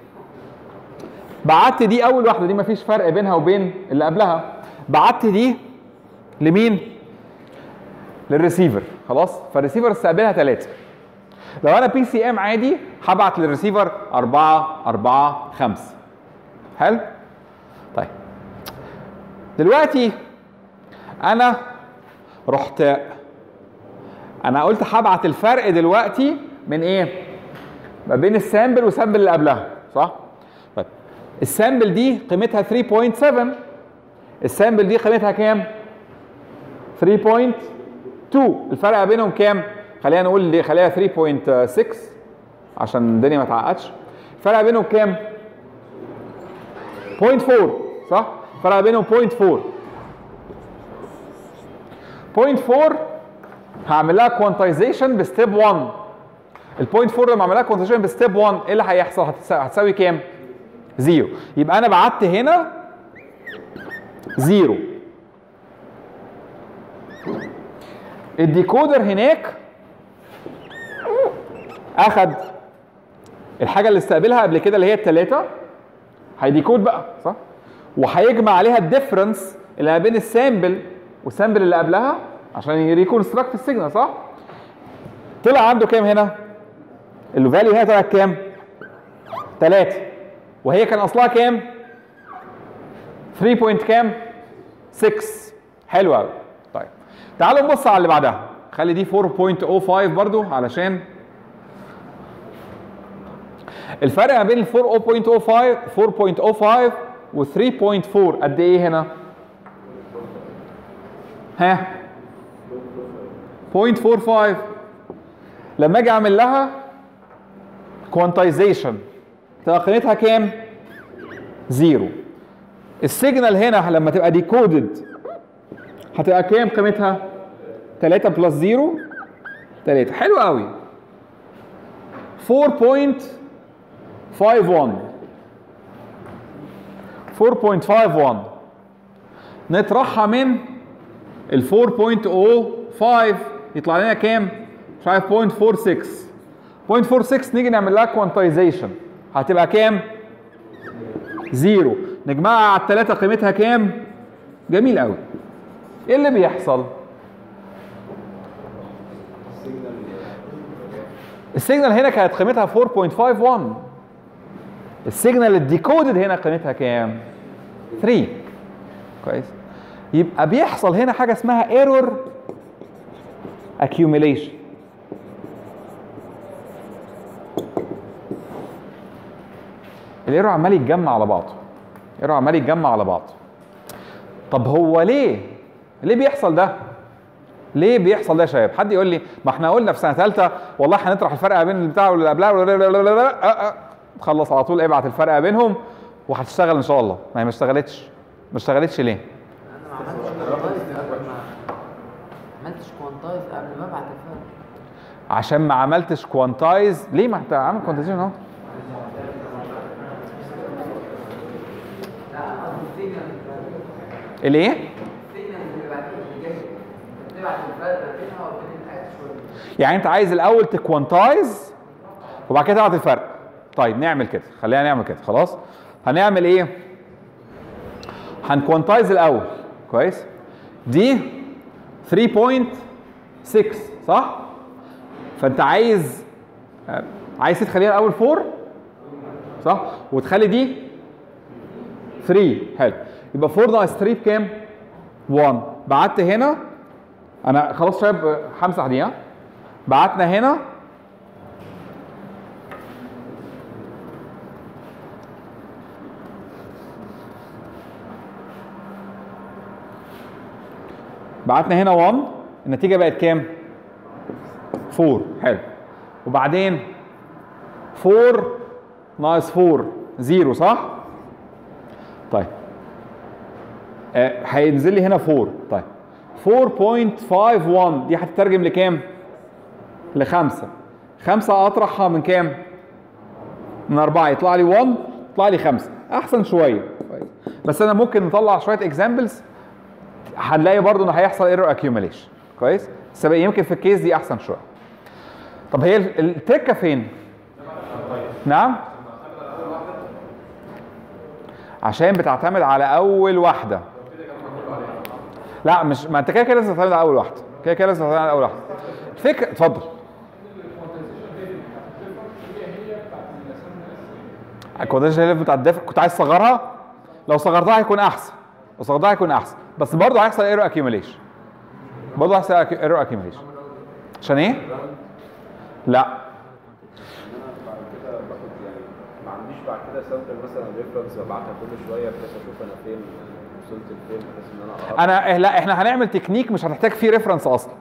بعت دي اول واحده دي مفيش فرق بينها وبين اللي قبلها بعت دي لمين للريسيفر خلاص فالريسيفر استقبلها ثلاثة لو انا بي سي ام عادي هبعت للريسيفر أربعة أربعة خمسة حلو طيب دلوقتي انا رحت انا قلت هبعت الفرق دلوقتي من ايه ما بين السامبل والسامبل اللي قبلها صح طيب السامبل دي قيمتها 3.7 السامبل دي قيمتها كام 3.2 الفرق بينهم كام خلينا نقول دي خليها 3.6 عشان الدنيا ما تعقدش الفرق بينهم كام 0.4 صح الفرق بينهم 0.4 0.4 هعمل لها كوانتايزيشن بستيب 1 البوينت 4 لما اعمل لها كوانتايزيشن بستيب 1 ايه اللي هيحصل هتساوي, هتساوي كام زيرو يبقى انا بعت هنا زيرو الديكودر هناك اخد الحاجه اللي استقبلها قبل كده اللي هي الثلاثه هيديكود بقى صح وهيجمع عليها الديفرنس اللي ما بين السامبل والسامبل اللي قبلها عشان يريكونستراكت السيجنال صح طلع عنده كام هنا الفاليو هنا طلعت كام 3 وهي كان اصلها كام 3 بوينت كام 6 حلو قوي طيب تعالوا نبص على اللي بعدها خلي دي 4.05 برضو علشان الفرق ما بين ال 4.05 4.05 و 3.4 قد ايه هنا؟ ها 0.45 لما اجي اعمل لها كوانتايزيشن تبقى قيمتها كام؟ زيرو السيجنال هنا لما تبقى ديكودد هتبقى كام قيمتها؟ 3 بلس 0 3 حلو قوي 4.51 4.51 نطرحها من ال 4.05 يطلع لنا كام؟ مش عارف 0.46 0.46 نيجي نعمل لها كوانتايزيشن هتبقى كام؟ زيرو نجمعها على الثلاثة قيمتها كام؟ جميل قوي ايه اللي بيحصل؟ السيجنال هنا كانت قيمتها 4.51 السيجنال الديكودد هنا قيمتها كام؟ 3 كويس يبقى بيحصل هنا حاجه اسمها ايرور accumulation الايرور عمال يتجمع على بعضه الايرور عمال يتجمع على بعضه طب هو ليه ليه بيحصل ده ليه بيحصل ده يا شباب حد يقول لي ما احنا قلنا في سنه ثالثه والله هنطرح الفرق بين البتاع واللي قبلها ولا- لا- لا- لا- لا- أه أه. تخلص على طول ابعت الفرق بينهم وهتشتغل ان شاء الله ما هي ما اشتغلتش ما اشتغلتش ليه انا ما عملتش كوانتايز قبل ما عملتش كوانتايز قبل ما ابعت الفرق عشان ما عملتش كوانتايز ليه ما انت عامل كوانتايزيشن اهو لا قصدي السيجنال الايه السيجنال اللي بعدين اللي جاي بتبعت الفرق بينها وبين الاكشوال يعني انت عايز الاول تكوانتايز وبعد كده تبعت الفرق طيب نعمل كده خلينا نعمل كده خلاص هنعمل ايه هنكوانتايز الاول كويس دي 3.6 صح فانت عايز آه، عايز تخليها الاول 4 صح وتخلي دي 3 حلو يبقى 4 ناقص 3 بكام 1 بعت هنا انا خلاص شباب آه، همسح دي ها بعتنا هنا بعتنا هنا 1 النتيجه بقت كام 4 حلو وبعدين 4 ناقص 4 0 صح طيب آه، هينزل لي هنا 4 طيب 4.51 دي هتترجم لكام؟ لخمسة خمسة أطرحها من كام؟ من أربعة يطلع لي 1 يطلع لي خمسة أحسن شوية كويس. بس أنا ممكن نطلع شوية اكزامبلز هنلاقي برضو إنه هيحصل ايرور accumulation كويس؟ بس يمكن في الكيس دي أحسن شوية طب هي ال- التركة فين؟ نعم؟ عشان بتعتمد على أول واحدة لا مش ما انت كده كده لازم تعتمد على اول واحده كده كده لازم تعتمد على اول واحده الفكره اتفضل الكونديشن ليف بتاع الدفع كنت عايز تصغرها لو صغرتها هيكون احسن لو صغرتها هيكون احسن بس برضه هيحصل ايرور اكيوميليشن برضه هيحصل ايرور اكيوميليشن عشان ايه؟ لا ان انا بعد كده باخد يعني ما عنديش بعد كده سامبل مثلا ريفرنس ببعتها كل شويه بحيث اشوف انا فين وصلت لفين بحيث ان انا اقرب انا إيه، لا احنا هنعمل تكنيك مش هتحتاج فيه ريفرنس اصلا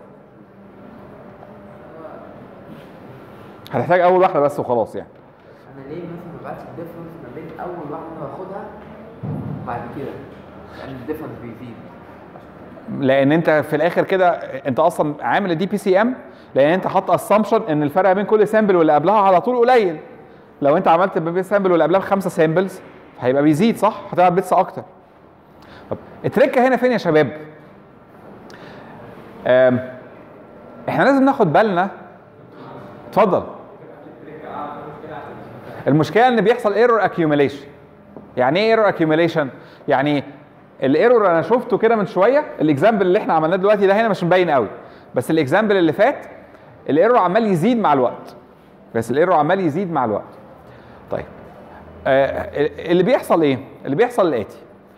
هتحتاج اول واحده بس وخلاص يعني انا ليه مثلا ما بعتش الديفرنس ما بين اول واحده باخدها وبعد كده لان الديفرنس بيزيد لان انت في الاخر كده انت اصلا عامل الدي بي سي ام لان انت حاطط اسامبشن ان الفرق بين كل سامبل واللي قبلها على طول قليل لو انت عملت بين سامبل واللي قبلها بخمسه سامبلز هيبقى بيزيد صح هتلعب بيتس اكتر طب التركه هنا فين يا شباب آم، احنا لازم ناخد بالنا اتفضل المشكله ان بيحصل ايرور اكيوميليشن يعني ايه ايرور اكيوميليشن يعني الايرور انا شفته كده من شويه الاكزامبل اللي احنا عملناه دلوقتي ده هنا مش مبين قوي بس الاكزامبل اللي فات الايرور عمال يزيد مع الوقت بس الايرور عمال يزيد مع الوقت طيب آه اللي بيحصل ايه اللي بيحصل الاتي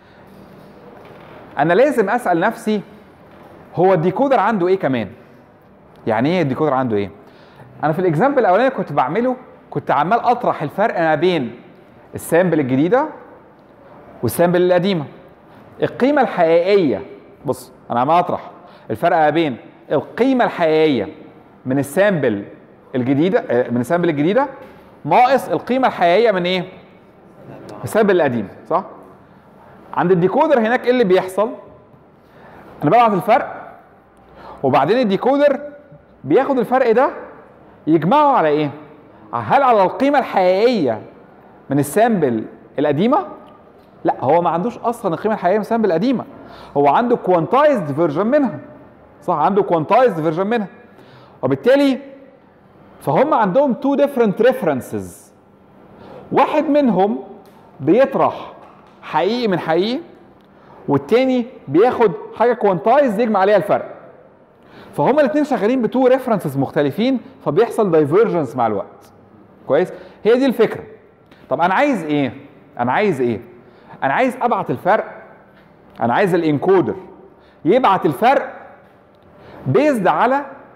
انا لازم اسال نفسي هو الديكودر عنده ايه كمان يعني ايه الديكودر عنده ايه انا في الاكزامبل الاولاني كنت بعمله كنت عمال اطرح الفرق ما بين السامبل الجديده والسامبل القديمه القيمه الحقيقيه بص انا عمال اطرح الفرق ما بين القيمه الحقيقيه من السامبل الجديده آه، من السامبل الجديده ناقص القيمه الحقيقيه من ايه من السامبل القديم صح عند الديكودر هناك ايه اللي بيحصل انا ببعت الفرق وبعدين الديكودر بياخد الفرق ده يجمعه على ايه هل على القيمه الحقيقيه من السامبل القديمه لا هو ما عندوش اصلا القيمه الحقيقيه من السامبل القديمه هو عنده كوانتايزد فيرجن منها صح عنده كوانتايزد فيرجن منها وبالتالي فهم عندهم تو ديفرنت ريفرنسز واحد منهم بيطرح حقيقي من حقيقي والتاني بياخد حاجه كوانتايز يجمع عليها الفرق فهما الاثنين شغالين بتو ريفرنسز مختلفين فبيحصل دايفرجنس مع الوقت كويس هي دي الفكره طب انا عايز ايه انا عايز ايه انا عايز ابعت الفرق انا عايز الانكودر يبعت الفرق بيزد على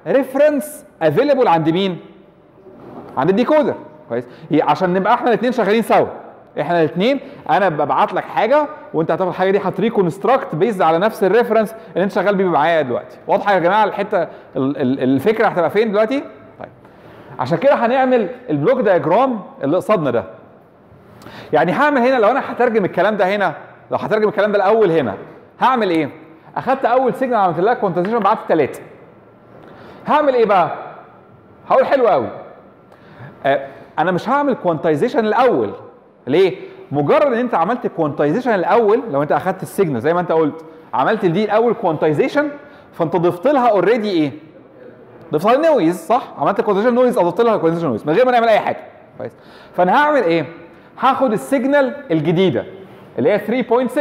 ريفرنس افيلبل عند مين عند الديكودر كويس هي عشان نبقى احنا الاثنين شغالين سوا احنا الاثنين انا ببعت لك حاجه وانت هتاخد الحاجه دي هتريكونستراكت بيزد على نفس الريفرنس اللي انت شغال بيه معايا دلوقتي واضحه يا جماعه الحته ال- ال- الفكره هتبقى فين دلوقتي طيب عشان كده هنعمل البلوك دايجرام اللي قصادنا ده يعني هعمل هنا لو انا هترجم الكلام ده هنا لو هترجم الكلام ده الاول هنا هعمل ايه اخدت اول سيجنال عملت لها كونتنسيشن بعت ثلاثه هعمل ايه بقى هقول حلو قوي آه، انا مش هعمل كوانتايزيشن الاول ليه مجرد ان انت عملت كوانتايزيشن الاول لو انت اخدت السيجنال زي ما انت قلت عملت دي الاول كوانتايزيشن فانت ضفت لها اوريدي ايه ضفت لها نويز صح عملت كوانتايزيشن نويز اضفت لها كوانتايزيشن نويز من غير ما نعمل اي حاجه كويس فانا هعمل ايه هاخد السيجنال الجديده اللي هي 3.6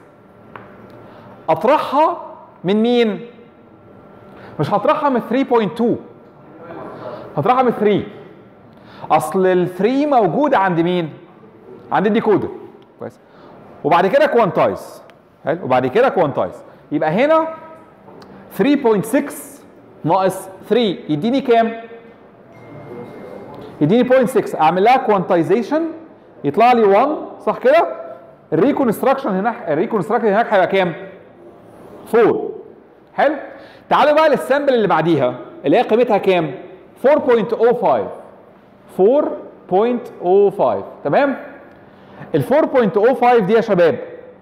اطرحها من مين مش هطرحها من 3.2 هطرحها من 3 اصل ال 3 موجوده عند مين عند الديكودر كويس وبعد كده كوانتايز حلو وبعد كده كوانتايز يبقى هنا 3.6 ناقص 3 يديني كام يديني 0.6 اعمل لها كوانتايزيشن يطلع لي 1 صح كده الريكونستراكشن هناك الريكونستراكشن هناك هيبقى كام 4 حلو تعالوا بقى للسامبل اللي بعديها اللي هي قيمتها كام 4.05 4.05 تمام ال 4.05 دي يا شباب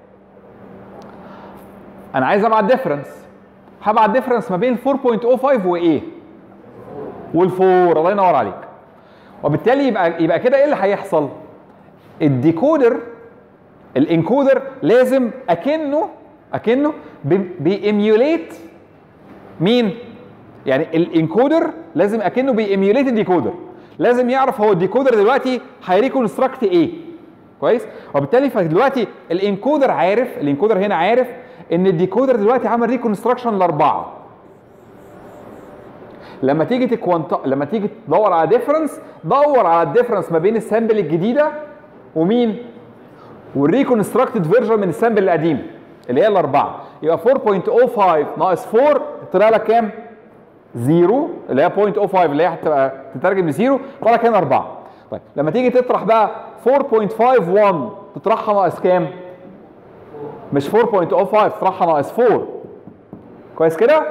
انا عايز ابعت ديفرنس هبعت ديفرنس ما بين 4.05 وايه والفور الله ينور عليك وبالتالي يبقى يبقى كده ايه اللي هيحصل الديكودر الانكودر لازم اكنه اكنه بي- بيميوليت مين يعني الانكودر لازم اكنه بيميوليت الديكودر لازم يعرف هو الديكودر دلوقتي هيريكونستراكت ايه كويس وبالتالي فدلوقتي الانكودر عارف الانكودر هنا عارف ان الديكودر دلوقتي عمل ريكونستراكشن لاربعه لما تيجي تكوانت لما تيجي تدور على ديفرنس دور على الديفرنس ما بين السامبل الجديده ومين والريكونستراكتد فيرجن من السامبل القديم اللي هي الاربعه يبقى 4.05 ناقص 4 طلع لك كام؟ زيرو اللي هي 0.05 اللي هي هتبقى تترجم لزيرو طلع لك هنا 4 طيب لما تيجي تطرح بقى 4.51 تطرحها ناقص كام؟ مش 4.05 تطرحها ناقص 4 كويس كده؟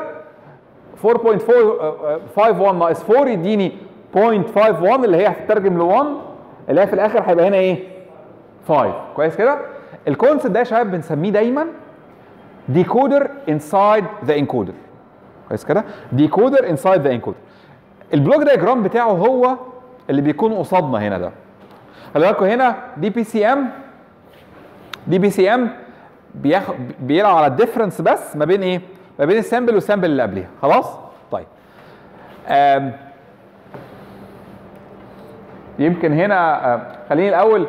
4.451 ناقص 4 يديني 0.51 اللي هي هتترجم ل 1 اللي هي في الاخر هيبقى هنا ايه؟ 5 كويس كده؟ الكونسيبت ده يا شباب بنسميه دايما ديكودر انسايد ذا انكودر كويس كده؟ ديكودر انسايد ذا انكودر البلوك دايجرام بتاعه هو اللي بيكون قصادنا هنا ده خلي بالكم هنا دي بي سي ام دي بي سي ام بياخد بيلعب على الديفرنس بس ما بين ايه؟ ما بين السامبل والسامبل اللي قبليها خلاص؟ طيب آم يمكن هنا آم، خليني الاول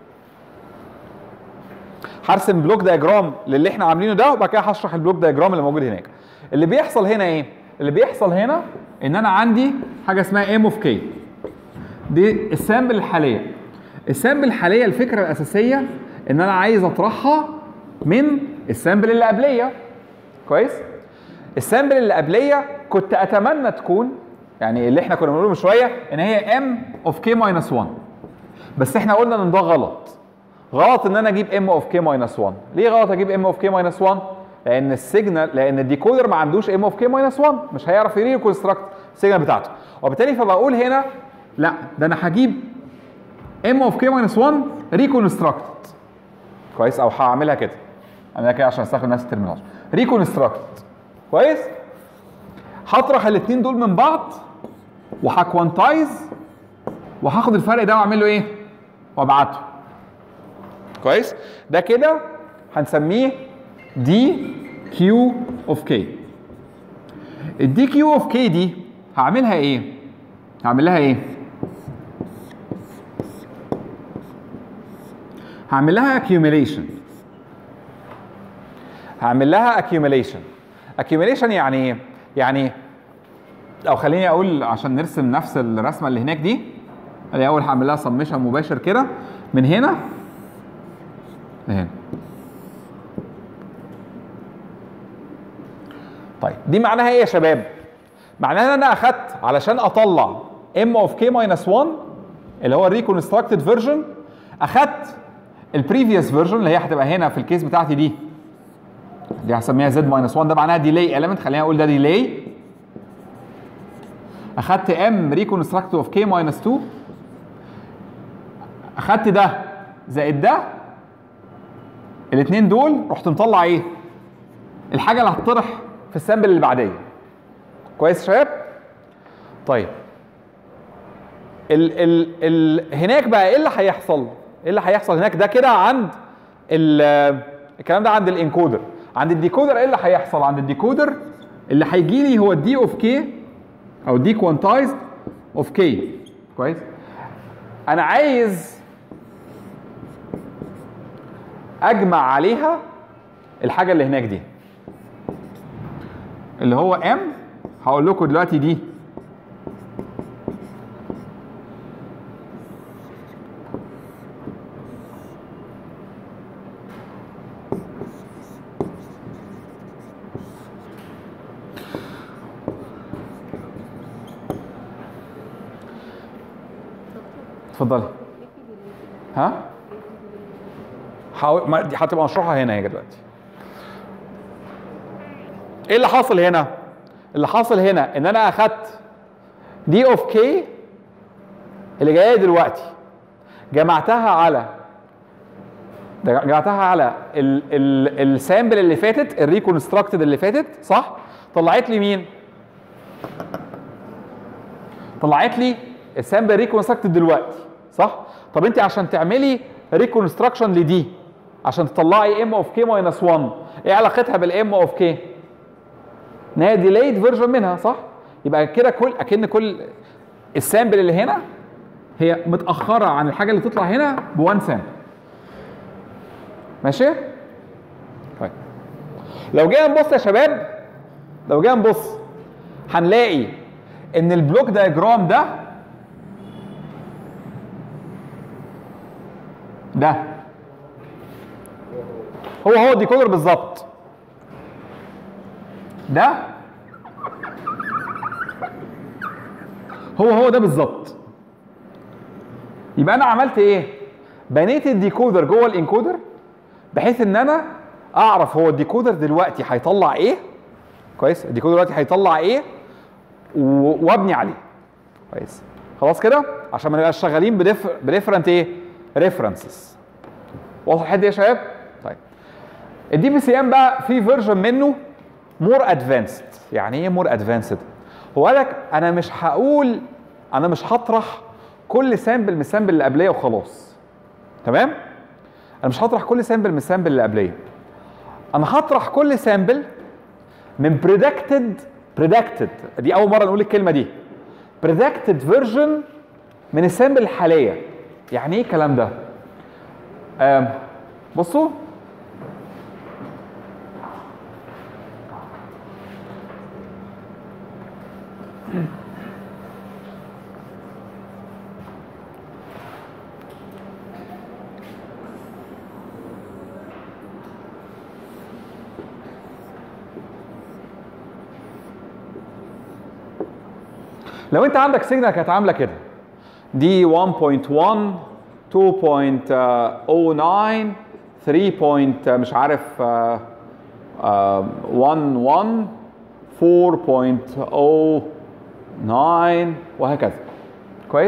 هرسم بلوك دايجرام للي احنا عاملينه ده وبعد كده هشرح البلوك دايجرام اللي موجود هناك اللي بيحصل هنا ايه اللي بيحصل هنا ان انا عندي حاجه اسمها ام اوف كي دي السامبل الحاليه السامبل الحاليه الفكره الاساسيه ان انا عايز اطرحها من السامبل اللي قبليه كويس السامبل اللي قبليه كنت اتمنى تكون يعني اللي احنا كنا بنقوله من شويه ان هي ام اوف كي ماينس 1 بس احنا قلنا ان ده غلط غلط ان انا اجيب ام اوف كي ماينس 1 ليه غلط اجيب ام اوف كي ماينس 1 لان السيجنال لان الديكودر ما عندوش ام اوف كي ماينس 1 مش هيعرف يريكونستراكت السيجنال بتاعته وبالتالي فبقول هنا لا ده انا هجيب ام اوف كي ماينس 1 ريكونستراكتد كويس او هعملها كده اعملها كده عشان استخدم نفس الترمينولوجي ريكونستراكتد كويس هطرح الاثنين دول من بعض وهكوانتايز وهاخد الفرق ده واعمل له ايه؟ وابعته كويس ده كده هنسميه دي كيو اوف كي الدي كيو اوف كي دي هعملها ايه هعمل لها ايه هعمل لها accumulation هعمل لها accumulation accumulation يعني ايه يعني او خليني اقول عشان نرسم نفس الرسمه اللي هناك دي ادي اول هعمل لها سمشن مباشر كده من هنا لهنا طيب دي معناها ايه يا شباب معناها ان انا اخدت علشان اطلع ام اوف كي ماينس 1 اللي هو الريكونستراكتد فيرجن اخدت البريفيوس فيرجن اللي هي هتبقى هنا في الكيس بتاعتي دي دي هسميها زد ماينس 1 ده معناها ديلي element خلينا نقول ده ديلي اخدت ام ريكونستراكتد اوف كي ماينس 2 اخدت ده زائد ده الاثنين دول رحت مطلع ايه؟ الحاجه اللي هتطرح في السامبل اللي بعديه كويس يا شباب؟ طيب ال ال ال هناك بقى ايه اللي هيحصل؟ ايه اللي هيحصل هناك ده كده عند ال- الكلام ده عند الانكودر عند الديكودر ايه اللي هيحصل عند الديكودر اللي هيجي لي هو الدي اوف كي او دي كوانتايزد اوف كي كويس انا عايز اجمع عليها الحاجه اللي هناك دي اللي هو ام هقول لكم دلوقتي دي اتفضلي ها حاول ما دي هتبقى مشروحه هنا هي دلوقتي ايه اللي حاصل هنا اللي حاصل هنا ان انا اخدت دي اوف كي اللي جايه دلوقتي جمعتها على جمعتها على ال ال السامبل اللي فاتت الريكونستراكتد اللي فاتت صح طلعت لي مين طلعت لي السامبل ريكونستراكتد دلوقتي صح طب انت عشان تعملي ريكونستراكشن لدي عشان تطلعي ام اوف كي ماينس 1 ايه علاقتها بالام اوف كي ان هي ديلايد فيرجن منها صح يبقى كده كل اكن كل السامبل اللي هنا هي متاخره عن الحاجه اللي تطلع هنا بوان سامبل ماشي طيب لو جينا نبص يا شباب لو جينا نبص هنلاقي ان البلوك دايجرام ده ده هو هو ديكودر بالظبط ده هو هو ده بالظبط يبقى انا عملت ايه بنيت الديكودر جوه الانكودر بحيث ان انا اعرف هو الديكودر دلوقتي هيطلع ايه كويس الديكودر دلوقتي هيطلع ايه و- وابني عليه كويس خلاص كده عشان ما نبقاش شغالين بديف بديفرنت ايه ريفرنسز واضح الحته دي يا شباب طيب الدي بي سي ام بقى في فيرجن منه مور ادفانسد يعني ايه مور ادفانسد هو قال لك انا مش هقول انا مش هطرح كل سامبل من السامبل اللي قبليه وخلاص تمام انا مش هطرح كل سامبل من السامبل اللي قبليه انا هطرح كل سامبل من predicted predicted دي اول مره نقول الكلمه دي predicted version من السامبل الحاليه يعني ايه الكلام ده آم، بصوا لو انت عندك سيجنال كانت عامله كده دي 1.1 2.09 3. point مش عارف آه، آه، 11 4.09 وهكذا كويس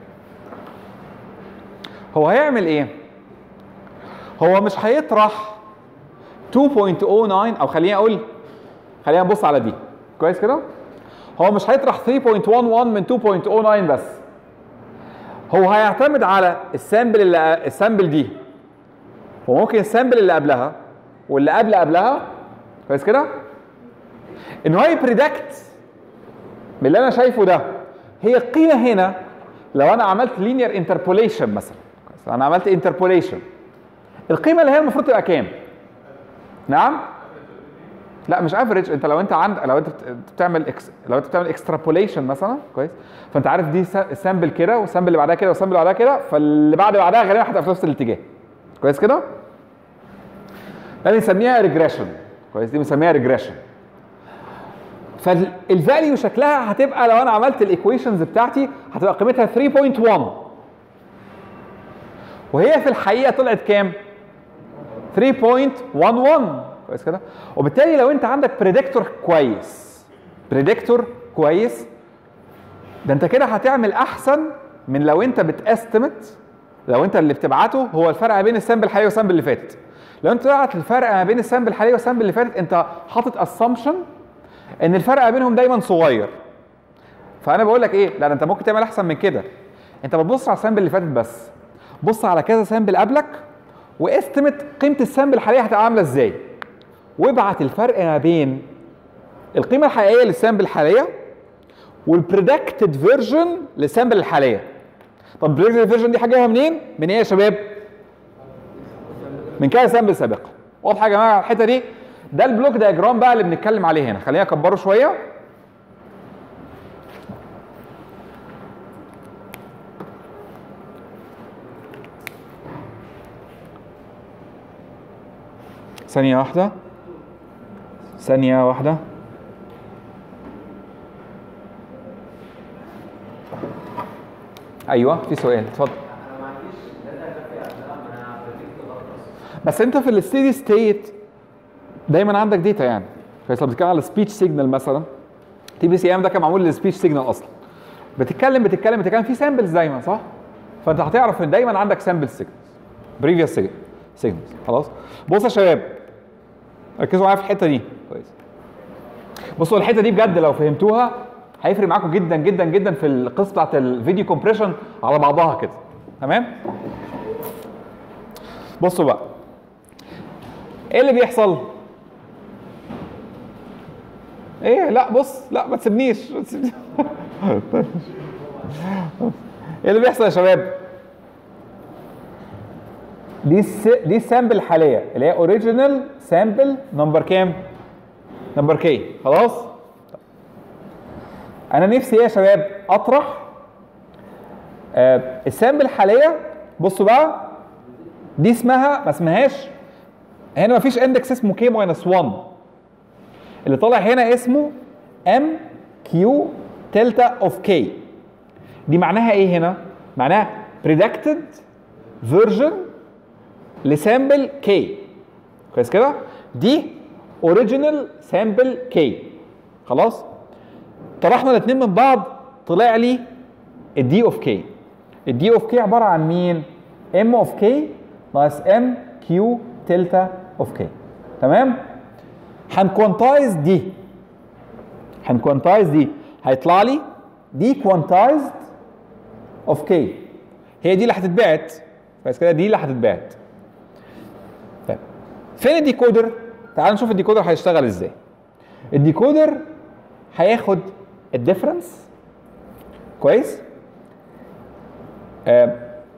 هو هيعمل ايه هو مش هيطرح 2.09 او خليني اقول خلينا نبص على دي كويس كده هو مش هيطرح 3.11 من 2.09 بس هو هيعتمد على السامبل اللي السامبل دي وممكن السامبل اللي قبلها واللي قبل قبلها كويس كده ان هو يبريدكت من اللي انا شايفه ده هي القيمه هنا لو انا عملت لينير انتربوليشن مثلا كويس انا عملت انتربوليشن القيمه اللي هي المفروض تبقى كام نعم لا مش افريج انت لو انت عند لو انت بت- بتعمل اكس لو انت بتعمل اكسترابوليشن مثلا كويس فانت عارف دي سامبل كده والسامبل اللي بعدها كده والسامبل اللي بعدها كده فاللي بعد بعدها غالبا هتبقى في نفس الاتجاه كويس كده ده بنسميها ريجريشن كويس دي بنسميها ريجريشن فالفاليو شكلها هتبقى لو انا عملت الايكويشنز بتاعتي هتبقى قيمتها 3.1 وهي في الحقيقه طلعت كام 3.11 كويس كده وبالتالي لو انت عندك بريدكتور كويس بريدكتور كويس ده انت كده هتعمل احسن من لو انت بتاستمت لو انت اللي بتبعته هو الفرق ما بين السامبل الحاليه والسامبل اللي فاتت لو انت طلعت الفرق ما بين السامبل الحاليه والسامبل اللي فاتت انت حاطط اسامبشن ان الفرق ما بينهم دايما صغير فانا بقول لك ايه لا ده انت ممكن تعمل احسن من كده انت بتبص على السامبل اللي فاتت بس بص على كذا سامبل قبلك واستمت قيمه السامبل الحاليه هتبقى عامله ازاي وابعت الفرق ما بين القيمه الحقيقيه للسامبل الحاليه والبريدكتد فيرجن للسامبل الحاليه طب البريدكتد فيرجن دي حاجه منين من ايه يا شباب من كذا سامبل سابقه واضحه يا جماعه الحته دي ده البلوك دياجرام بقى اللي بنتكلم عليه هنا خلينا اكبره شويه ثانية واحدة ثانية واحدة ايوه في سؤال اتفضل انا ما عنديش داتا كافيه عشان انا بريدكت غلط اصلا بس انت في الستيدي ستيت دايما عندك داتا يعني فايز لو بتتكلم على سبيتش سيجنال مثلا تي بي سي ام ده كان معمول للسبيتش سيجنال اصلا بتتكلم بتتكلم بتتكلم في سامبلز دايما صح؟ فانت هتعرف ان دايما عندك سامبل سيجنالز بريفيوس سيجنالز خلاص بصوا يا شباب ركزوا معايا في الحته دي كويس بصوا الحته دي بجد لو فهمتوها هيفرق معاكم جدا جدا جدا في القصه بتاعت الفيديو كومبريشن على بعضها كده تمام بصوا بقى ايه اللي بيحصل ايه لا بص لا ما تسيبنيش ما تسيبنيش. ايه اللي بيحصل يا شباب دي الس... دي السامبل الحاليه اللي هي اوريجينال سامبل نمبر كام نمبر كي خلاص انا نفسي ايه يا شباب اطرح آه السامبل الحاليه بصوا بقى دي اسمها ما اسمهاش هنا ما فيش اندكس اسمه كي ماينس 1 اللي طالع هنا اسمه ام كيو تلتا اوف كي دي معناها ايه هنا معناها predicted version لسامبل كي كويس كده دي اوريجينال سامبل كي خلاص طرحنا الاثنين من بعض طلع لي الدي اوف كي الدي اوف كي عباره عن مين ام اوف كي ناقص ام كيو تلتا اوف كي تمام هنكوانتايز دي هنكوانتايز دي هيطلع لي دي كوانتايزد اوف كي هي دي اللي هتتبعت كويس كده دي اللي هتتبعت طيب فين الديكودر تعال نشوف الديكودر هيشتغل ازاي الديكودر هياخد الديفرنس كويس آه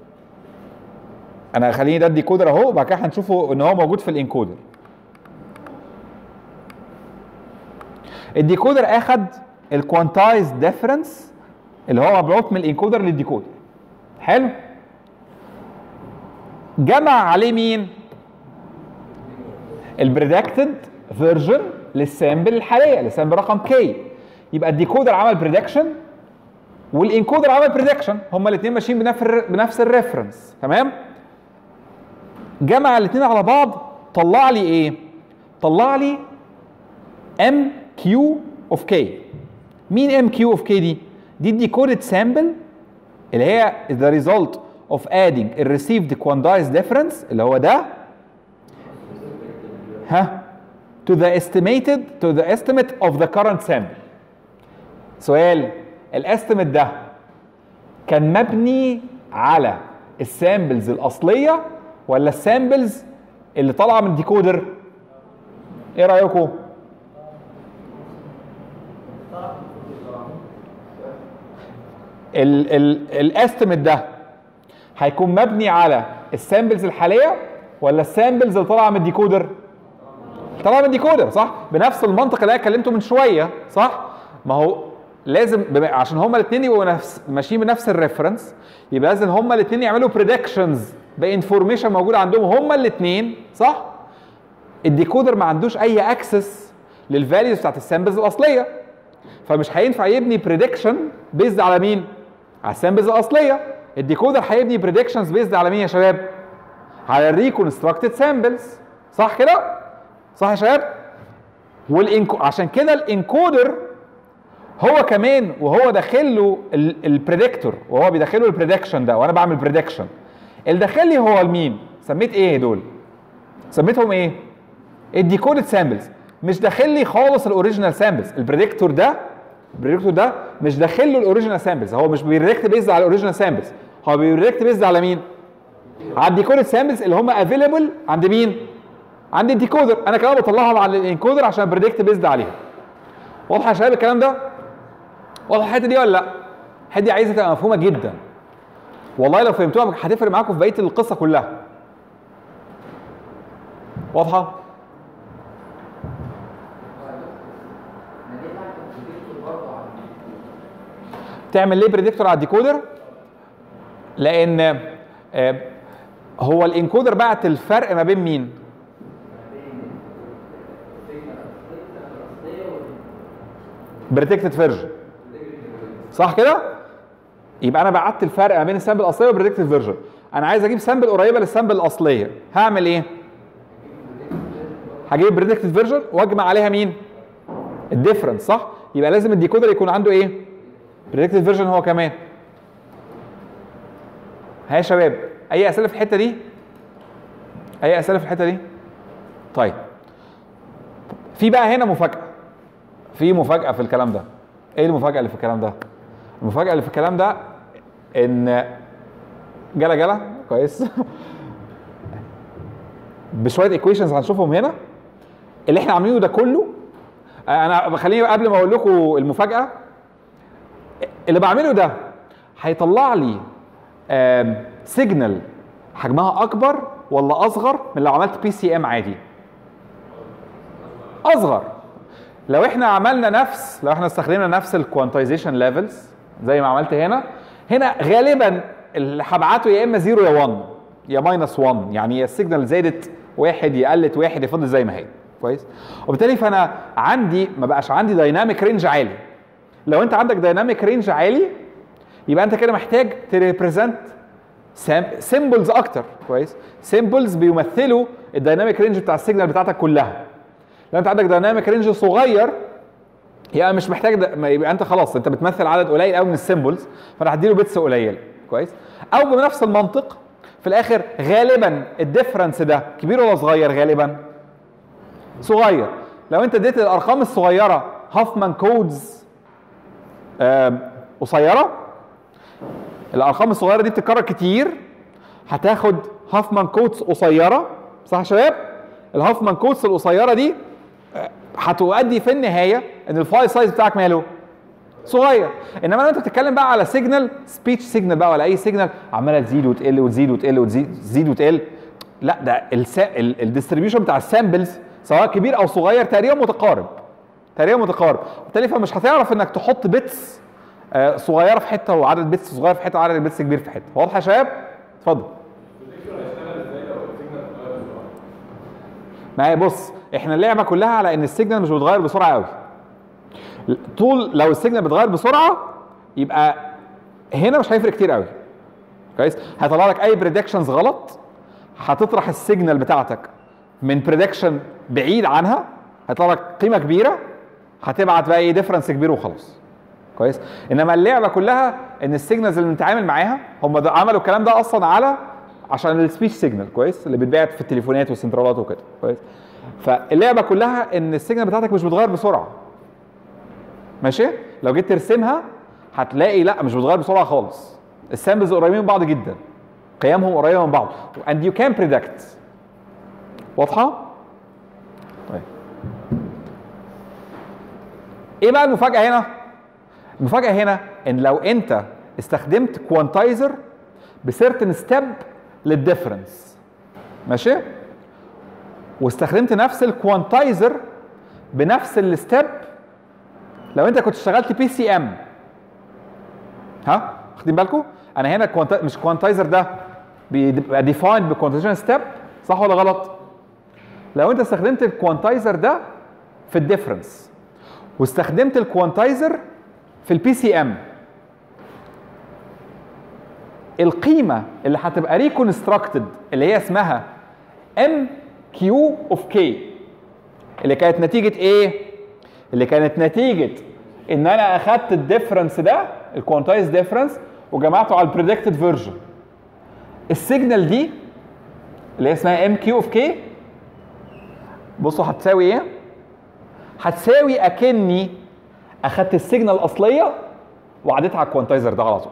انا خليني ده الديكودر اهو وبعد كده هنشوفه ان هو موجود في الانكودر الديكودر اخد الكوانتايز ديفرنس اللي هو مبعوث من الانكودر للديكودر حلو جمع عليه مين البريدكتد فيرجن للسامبل الحاليه للسامبل رقم كي يبقى الديكودر عمل بريدكشن والانكودر عمل بريدكشن هما الاثنين ماشيين بنفس بنفس الريفرنس تمام جمع الاثنين على بعض طلع لي ايه طلع لي ام كيو اوف كي مين ام كيو اوف كي دي دي الديكودد سامبل اللي هي the result of adding the received quantized difference اللي هو ده ها to the estimated to the estimate of the current sample سؤال الاستيميت ده كان مبني على السامبلز الاصليه ولا السامبلز اللي طالعه من الديكودر ايه رايكم الاستيميت ده هيكون مبني على السامبلز الحاليه ولا السامبلز اللي طالعه من الديكودر طالعه من الديكودر صح بنفس المنطق اللي انا اتكلمته من شويه صح ما هو لازم بما عشان هما الاثنين يبقوا نفس ماشيين بنفس الريفرنس يبقى لازم هما الاثنين يعملوا بريدكشنز بانفورميشن موجود عندهم هما الاثنين صح الديكودر ما عندوش اي اكسس للفاليوز بتاعت السامبلز الاصليه فمش هينفع يبني بريدكشن بيزد على مين على السامبلز الاصليه الديكودر هيبني بريدكشنز بيزد على مين يا شباب على الريكونستراكتد سامبلز صح كده صح يا شباب والإنكو... عشان كده الانكودر هو كمان وهو داخل له البريدكتور وهو بيدخل له البريدكشن ده وانا بعمل بريدكشن اللي داخل لي هو المين سميت ايه دول سميتهم ايه الديكودد سامبلز مش داخل لي خالص الاوريجينال سامبلز البريدكتور ده البريدكتور ده مش داخل له الاوريجينال سامبلز هو مش بيريدكت بيزد على الاوريجينال سامبلز هو بيريدكت بيزد على مين على الديكودد سامبلز اللي هم افيلبل عند مين عند الديكودر انا كمان بطلعهم على الانكودر عشان بريدكت بيزد عليها واضح يا شباب الكلام ده واضح الحته دي ولا لا الحته دي عايزه تبقى مفهومه جدا والله لو فهمتوها هتفرق معاكم في بقيه القصه كلها واضحه تعمل ليه بريدكتور على الديكودر لان آه، هو الانكودر بعت الفرق ما بين مين بريدكتد فيرجن صح كده يبقى انا بعت الفرق ما بين السامبل الاصليه والبريدكتد فيرجن انا عايز اجيب سامبل قريبه للسامبل الاصليه هعمل ايه هجيب البريدكتد فيرجن واجمع عليها مين الديفرنس صح يبقى لازم الديكودر يكون عنده ايه بريدكتد فيرجن هو كمان ها يا شباب اي اسئله في الحته دي اي اسئله في الحته دي طيب في بقى هنا مفاجاه في مفاجاه في الكلام ده ايه المفاجاه اللي في الكلام ده المفاجاه اللي في الكلام ده ان جلا جلا كويس بشويه ايكويشنز هنشوفهم هنا اللي احنا عاملينه ده كله انا خليني قبل ما اقول لكم المفاجاه اللي بعمله ده هيطلع لي سيجنال حجمها اكبر ولا اصغر من لو عملت بي سي ام عادي اصغر لو احنا عملنا نفس لو احنا استخدمنا نفس الكوانتايزيشن ليفلز زي ما عملت هنا هنا غالبا اللي هبعته يا اما 0 يا 1 يا ماينس 1 يعني يا السيجنال زادت واحد يا قلت واحد يا فضلت زي ما هي كويس وبالتالي فانا عندي ما بقاش عندي دايناميك رينج عالي لو انت عندك دايناميك رينج عالي يبقى انت كده محتاج تريبريزنت سيمبلز اكتر كويس سيمبلز بيمثلوا الدايناميك رينج بتاع السيجنال بتاعتك كلها لو انت عندك دايناميك رينج صغير يبقى مش محتاج ده ما يبقى انت خلاص انت بتمثل عدد قليل قوي من السيمبلز فانا هديله بيتس قليل كويس او بنفس المنطق في الاخر غالبا الديفرنس ده كبير ولا صغير غالبا صغير لو انت اديت الارقام الصغيره هافمان كودز قصيره الارقام الصغيره دي بتتكرر كتير هتاخد هافمان كودز قصيره صح يا شباب الهافمان كودز القصيره دي آه، هتؤدي في النهايه ان الفايل سايز بتاعك ماله صغير انما لو انت بتتكلم بقى على سيجنال سبيتش سيجنال بقى ولا اي سيجنال عماله تزيد وتقل وتزيد وتقل وتزيد تزيد وتقل لا ده الديستريبيوشن بتاع السامبلز سواء كبير او صغير تقريبا متقارب تقريبا متقارب وبالتالي فمش هتعرف انك تحط بيتس آه، صغيره في حته وعدد بيتس صغير في حته وعدد بيتس كبير في حته واضح يا شباب اتفضل ما هي بص احنا اللعبه كلها على ان السيجنال مش بيتغير بسرعه قوي طول لو السيجنال بيتغير بسرعه يبقى هنا مش هيفرق كتير قوي كويس هيطلع لك اي بريدكشنز غلط هتطرح السيجنال بتاعتك من بريدكشن بعيد عنها هيطلع لك قيمه كبيره هتبعت بقى ايه ديفرنس كبير وخلاص كويس انما اللعبه كلها ان السيجنالز اللي بنتعامل معاها هم ده عملوا الكلام ده اصلا على عشان السبيتش سيجنال كويس اللي بتبعت في التليفونات والسنترالات وكده كويس فاللعبه كلها ان السيجنال بتاعتك مش بتتغير بسرعه ماشي لو جيت ترسمها هتلاقي لا مش بتتغير بسرعه خالص السامبلز قريبين من بعض جدا قيمهم قريبه من بعض and you can predict واضحه طيب ايه بقى المفاجاه هنا المفاجاه هنا ان لو انت استخدمت كوانتايزر بسيرتن ستيب للديفرنس ماشي واستخدمت نفس الكوانتايزر بنفس الستيب لو انت كنت اشتغلت بي سي ام ها واخدين بالكم انا هنا كوانتا... مش كوانتايزر ده بيبقى ديفايند بكوانتايزيشن ستيب صح ولا غلط لو انت استخدمت الكوانتايزر ده في الديفرنس واستخدمت الكوانتايزر في البي سي ام القيمه اللي هتبقى ريكونستراكتد اللي هي اسمها ام كيو اوف كي اللي كانت نتيجه ايه اللي كانت نتيجه ان انا اخدت الديفرنس ده الكوانتايز ديفرنس وجمعته على البريدكتد فيرجن السيجنال دي اللي هي اسمها ام كيو اوف كي بصوا هتساوي ايه هتساوي اكني اخدت السيجنال الاصليه وعديتها على الكوانتايزر ده على طول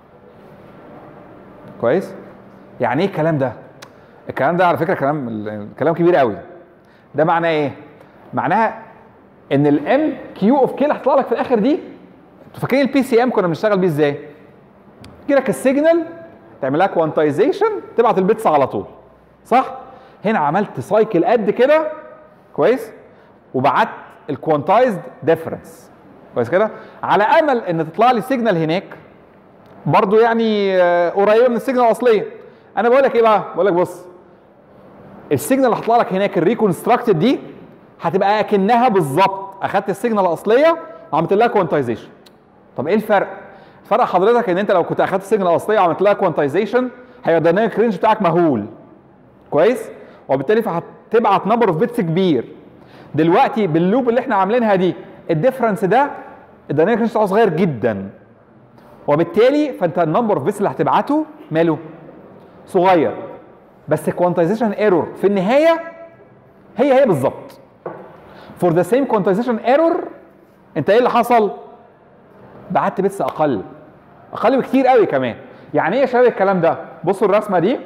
كويس يعني ايه الكلام ده الكلام ده على فكره كلام كلام كبير قوي ده معناه ايه معناها ان الام كيو اوف كي اللي هتطلع لك في الاخر دي انتوا فاكرين البي سي ام كنا بنشتغل بيه ازاي يجي لك السيجنال تعمل لها كوانتايزيشن تبعت البيتس على طول صح هنا عملت سايكل قد كده كويس وبعت الكوانتايزد ديفرنس كويس كده على امل ان تطلع لي سيجنال هناك برضو يعني آه، قريبه من السيجنال الاصليه انا بقول لك ايه بقى بقول لك بص السيجنال اللي هتطلع لك هناك الريكونستراكتد دي هتبقى اكنها بالظبط اخدت السيجنال الاصليه وعملت لها كوانتايزيشن طب ايه الفرق فرق حضرتك ان انت لو كنت اخدت السيجنال الاصليه وعملت لها كوانتايزيشن هيبقى الديناميك رينج بتاعك مهول كويس وبالتالي فهتبعت نمبر اوف بيتس كبير دلوقتي باللوب اللي احنا عاملينها دي الديفرنس ده الديناميك رينج بتاعه صغير جدا وبالتالي فانت النمبر اوف بيتس اللي هتبعته ماله صغير بس كوانتايزيشن ايرور في النهايه هي هي بالظبط فور ذا سيم كوانتايزيشن ايرور انت ايه اللي حصل بعت بيتس اقل اقل بكتير قوي كمان يعني ايه يا شباب الكلام ده بصوا الرسمه دي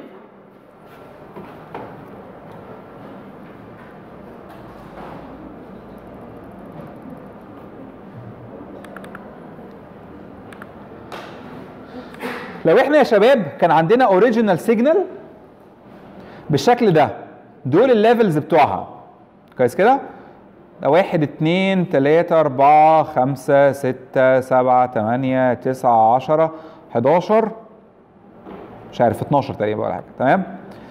لو احنا يا شباب كان عندنا اوريجينال سيجنال بالشكل ده دول الليفلز بتوعها كويس كده ده واحد اتنين تلاتة أربعة خمسة ستة سبعة تمانية تسعة عشرة حداشر مش عارف 12 تقريبا ولا حاجة تمام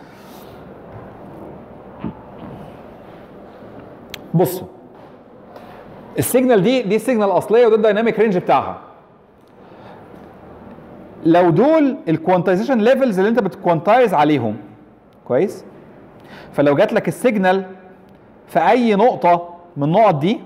بصوا السيجنال دي دي السيجنال الأصلية وده الدايناميك رينج بتاعها لو دول الكوانتايزيشن ليفلز اللي انت بتكوانتايز عليهم كويس فلو جات لك السيجنال في اي نقطه من النقط دي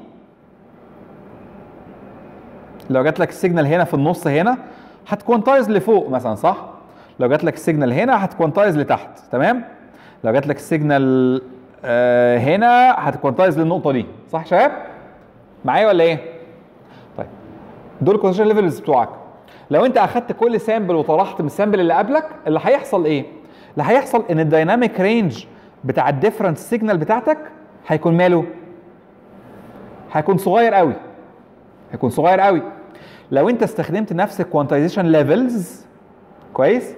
لو جات لك السيجنال هنا في النص هنا هتكوانتايز لفوق مثلا صح لو جات لك السيجنال هنا هتكوانتايز لتحت تمام لو جات لك السيجنال آه هنا هتكوانتايز للنقطه دي صح يا شباب معايا ولا ايه طيب دول الكوانتايزيشن ليفلز بتوعك لو انت اخدت كل سامبل وطرحت من السامبل اللي قبلك اللي هيحصل ايه اللي هيحصل ان الدايناميك رينج بتاع الديفرنس سيجنال بتاعتك هيكون ماله هيكون صغير قوي هيكون صغير قوي لو انت استخدمت نفس الكوانتايزيشن ليفلز كويس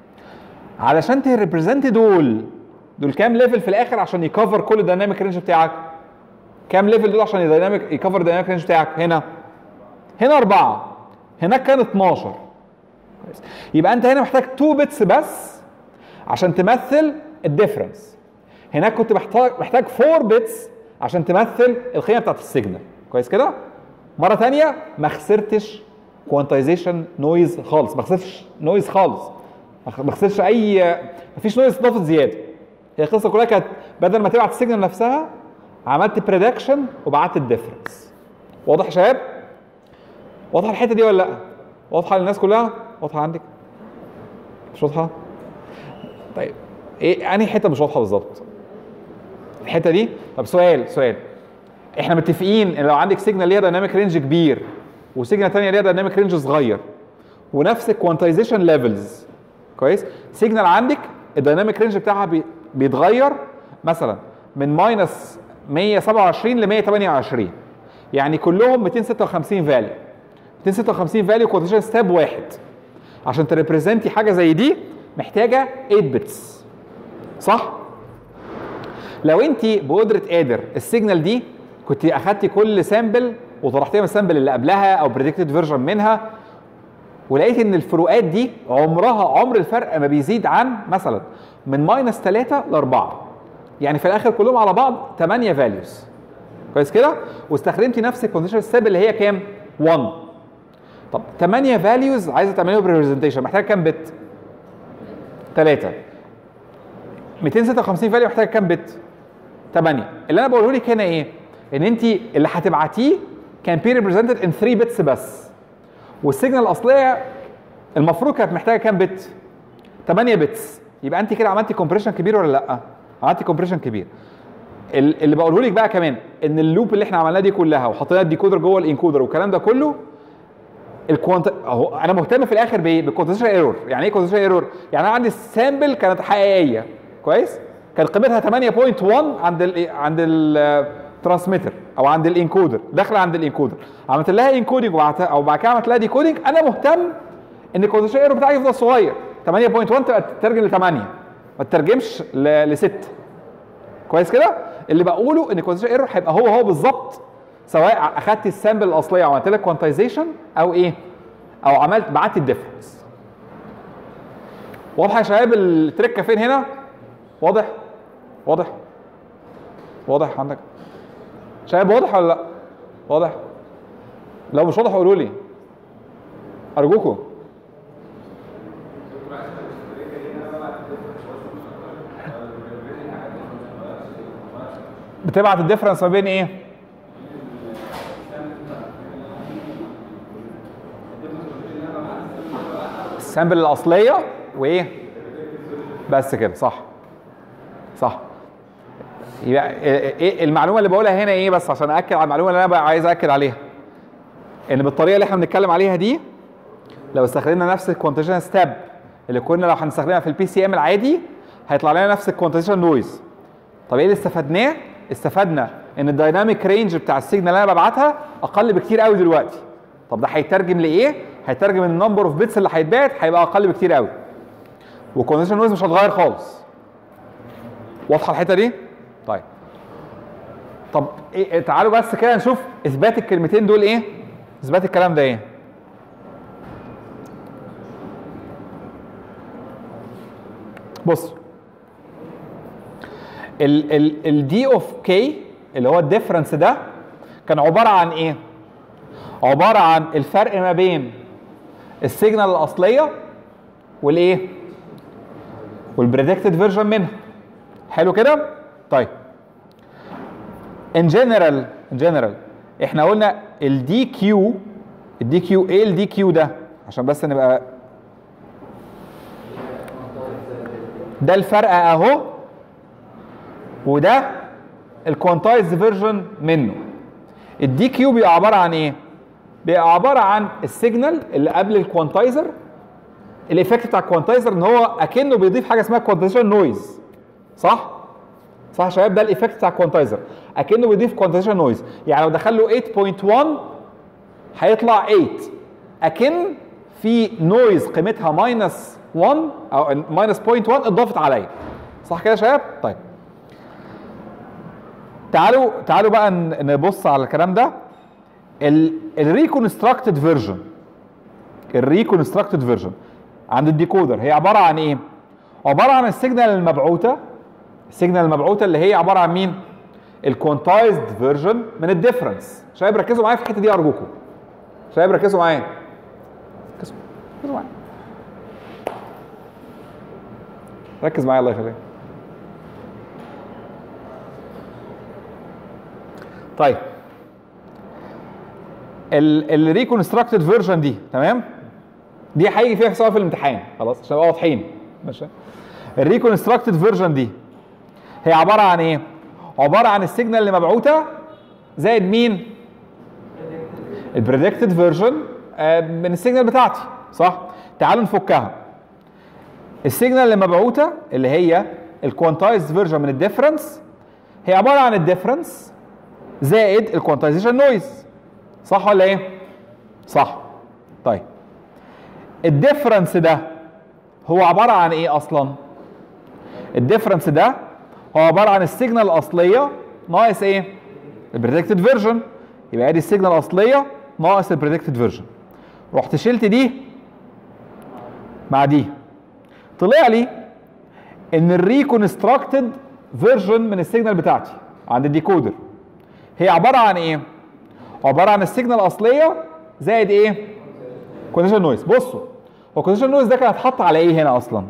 علشان تريبريزنت دول دول كام ليفل في الاخر عشان يكفر كل الدايناميك رينج بتاعك كام ليفل دول عشان الدايناميك يكفر الدايناميك رينج بتاعك هنا هنا أربعة هناك كان 12 كويس يبقى انت هنا محتاج 2 بيتس بس عشان تمثل الديفرنس هناك كنت محتاج محتاج 4 بيتس عشان تمثل القيمه بتاعت السيجنال كويس كده مره ثانيه ما خسرتش كوانتايزيشن نويز خالص ما خسرتش نويز خالص ما خسرتش اي ما فيش نويز اضافت زياده هي القصه كلها كانت بدل ما تبعت السيجنال نفسها عملت بريدكشن وبعت الديفرنس واضح يا شباب واضحه الحته دي ولا لا واضحه للناس كلها واضحه عندك مش واضحه طيب ايه انهي حته مش واضحه بالظبط الحته دي طب سؤال سؤال احنا متفقين ان لو عندك سيجنال ليها دايناميك رينج كبير وسيجنال ثانيه ليها دايناميك رينج صغير ونفس الكوانتايزيشن ليفلز كويس سيجنال عندك الدايناميك رينج بتاعها بي بيتغير مثلا من ماينس 127 ل 128 يعني كلهم 256 فاليو 256 فاليو كوانتيشن ستاب واحد عشان تريبريزنتي حاجه زي دي محتاجه 8 بتس صح لو انت بقدره قادر السيجنال دي كنت اخدتي كل سامبل وطرحتيها من السامبل اللي قبلها او بريدكتد فيرجن منها ولقيت ان الفروقات دي عمرها عمر الفرق ما بيزيد عن مثلا من ماينس 3 ل 4 يعني في الاخر كلهم على بعض 8 فاليوز كويس كده واستخدمتي نفس الكونديشن ستيب اللي هي كام 1 طب 8 فاليوز عايزه تعمليهم بريبريزنتيشن محتاجه كام بت 3 256 فاليو محتاجه كام بت 8 اللي انا بقوله لك هنا ايه ان انت اللي هتبعتيه كان بي ريبريزنتد ان 3 بتس بس والسيجنال الاصليه المفروض كانت محتاجه كام بت 8 بتس يبقى انت كده عملتي كومبريشن كبير ولا لا عملتي كومبريشن كبير ال- اللي بقوله لك بقى كمان ان اللوب اللي احنا عملناها دي كلها وحطينا الديكودر جوه الانكودر والكلام ده كله الكوانت اهو انا مهتم في الاخر بايه بالكوانتيشن ايرور يعني ايه كوانتيشن ايرور يعني انا عندي السامبل كانت حقيقيه كويس كان قيمتها 8.1 عند ال عند الترانسميتر او عند الانكودر داخله عند الانكودر عملت لها انكودنج او بعد كده عملت لها ديكودنج انا مهتم ان الكوانتيشن ايرور بتاعي يفضل صغير 8.1 تبقى تترجم ل 8 ما تترجمش ل 6 كويس كده اللي بقوله ان الكوانتيشن ايرور هيبقى هو هو بالظبط سواء اخدت السامبل الاصليه وعملت لك كوانتايزيشن او ايه او عملت بعت الديفرنس واضحه يا شباب التركه فين هنا واضح واضح واضح عندك شباب واضح ولا لا واضح لو مش واضح قولوا لي ارجوكم بتبعت الديفرنس ما بين ايه السامبل الاصليه وايه بس كده صح صح يبقى ايه المعلومه اللي بقولها هنا ايه بس عشان اكد على المعلومه اللي انا بقى عايز اكد عليها ان بالطريقه اللي احنا بنتكلم عليها دي لو استخدمنا نفس الكوانتيشن ستاب اللي كنا لو هنستخدمها في البي سي ام العادي هيطلع لنا نفس الكوانتيشن نويز طب ايه اللي استفدناه استفدنا ان الدايناميك رينج بتاع السيجنال اللي انا ببعتها اقل بكتير قوي دلوقتي طب ده هيترجم لايه هيترجم ان النمبر اوف بيتس اللي هيتبعت هيبقى اقل بكتير قوي والكونديشن نويز مش هتغير خالص واضحه الحته دي طيب طب إيه تعالوا بس كده نشوف اثبات الكلمتين دول ايه اثبات الكلام ده ايه بص ال ال الدي اوف كي اللي هو الديفرنس ده كان عباره عن ايه عباره عن الفرق ما بين السيجنال الاصليه والايه والبريدكتد فيرجن منها حلو كده طيب ان جنرال ان جنرال احنا قلنا الدي كيو الدي كيو ايه الدي كيو ده عشان بس نبقى ده الفرق اهو وده الكوانتايز فيرجن منه الدي كيو بيبقى عباره عن ايه بيبقى عباره عن السيجنال اللي قبل الكوانتايزر الايفكت بتاع الكوانتايزر ان هو اكنه بيضيف حاجه اسمها كوانتايزيشن نويز صح صح يا شباب ده الايفكت بتاع الكوانتايزر اكنه بيضيف كوانتايزيشن نويز يعني لو دخل له 8.1 هيطلع 8 اكن في نويز قيمتها ماينس 1 او ماينس 0.1 اتضافت عليا صح كده يا شباب طيب تعالوا تعالوا بقى نبص على الكلام ده الريكونستراكتد فيرجن الريكونستراكتد فيرجن عند الديكودر هي عباره عن ايه عباره عن السيجنال المبعوثه السيجنال المبعوثه اللي هي عباره عن مين الكوانتايزد فيرجن من الديفرنس شباب ركزوا معايا في الحته دي ارجوكم شباب ركزوا معايا ركزوا ركزوا معايا ركز معايا الله يخليك طيب الريكونستراكتد فيرجن دي تمام دي هيجي فيها سؤال في الامتحان خلاص عشان نبقى واضحين ماشي الريكونستراكتد فيرجن دي هي عباره عن ايه عباره عن السيجنال اللي مبعوثه زائد مين البريدكتد فيرجن من السيجنال بتاعتي صح تعالوا نفكها السيجنال اللي مبعوثه اللي هي الكوانتايزد فيرجن من الديفرنس هي عباره عن الديفرنس زائد الكوانتايزيشن نويز صح ولا ايه صح طيب الديفرنس ده هو عباره عن ايه اصلا الديفرنس ده هو عباره عن السيجنال الاصليه ناقص ايه البريدكتد فيرجن يبقى ادي السيجنال الاصليه ناقص البريدكتد فيرجن رحت شلت دي مع دي طلع لي ان الريكونستراكتد فيرجن من السيجنال بتاعتي عند الديكودر هي عباره عن ايه عباره عن السيجنال الاصليه زائد ايه كونديشن نويز بصوا هو كونديشن نويز ده كان هيتحط على ايه هنا اصلا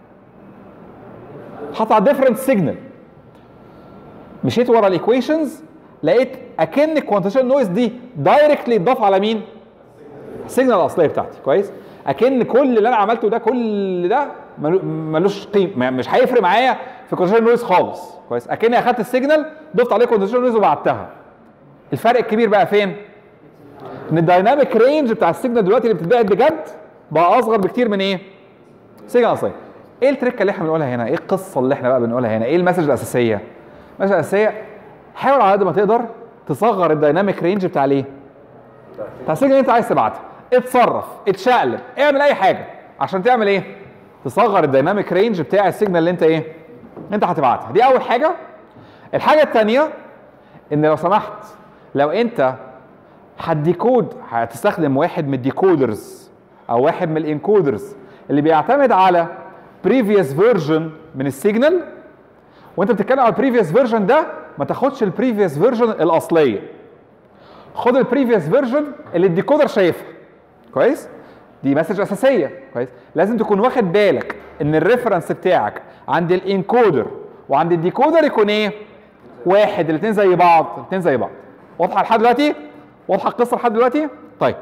اتحط على ديفرنت سيجنال مشيت ورا الايكويشنز لقيت اكن الكوانتيشن نويز دي دايركتلي اتضاف على مين السيجنال الاصليه بتاعتي كويس اكن كل اللي انا عملته ده كل ده ملو- ملوش قيمه مش هيفرق معايا في كونديشن نويز خالص كويس اكني اخدت السيجنال ضفت عليه كونديشن نويز وبعتها الفرق الكبير بقى فين ان الدايناميك رينج بتاع السيجنال دلوقتي اللي بتتبعت بجد بقى اصغر بكتير من ايه سيجنال اصليه ايه التركه اللي احنا بنقولها هنا ايه القصه اللي احنا بقى بنقولها هنا ايه المسج الاساسيه المسج الاساسيه حاول على قد ما تقدر تصغر الدايناميك رينج بتاع الايه بتاع السيجنال اللي انت عايز تبعتها اتصرف اتشقلب اعمل اي حاجه عشان تعمل ايه تصغر الدايناميك رينج بتاع السيجنال اللي انت ايه انت هتبعتها دي اول حاجه الحاجه الثانيه ان لو سمحت لو انت هتديكود هتستخدم واحد من الديكودرز او واحد من الانكودرز اللي بيعتمد على previous version من السيجنال وانت بتتكلم على البريفيوس فيرجن ده ما تاخدش البريفيوس فيرجن الاصليه خد البريفيوس فيرجن اللي الديكودر شايفها كويس دي مسج اساسيه كويس لازم تكون واخد بالك ان الريفرنس بتاعك عند الانكودر وعند الديكودر يكون ايه واحد الاثنين زي بعض الاثنين زي بعض واضحه لحد دلوقتي واضحه القصه لحد دلوقتي طيب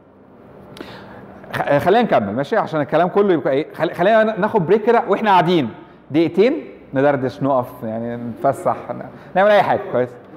خ- خلينا نكمل ماشي عشان الكلام كله يبقى ايه خل- خلينا ناخد بريك كده واحنا قاعدين دقيقتين ندردش نقف يعني نتفسح نعمل اي حاجه كويس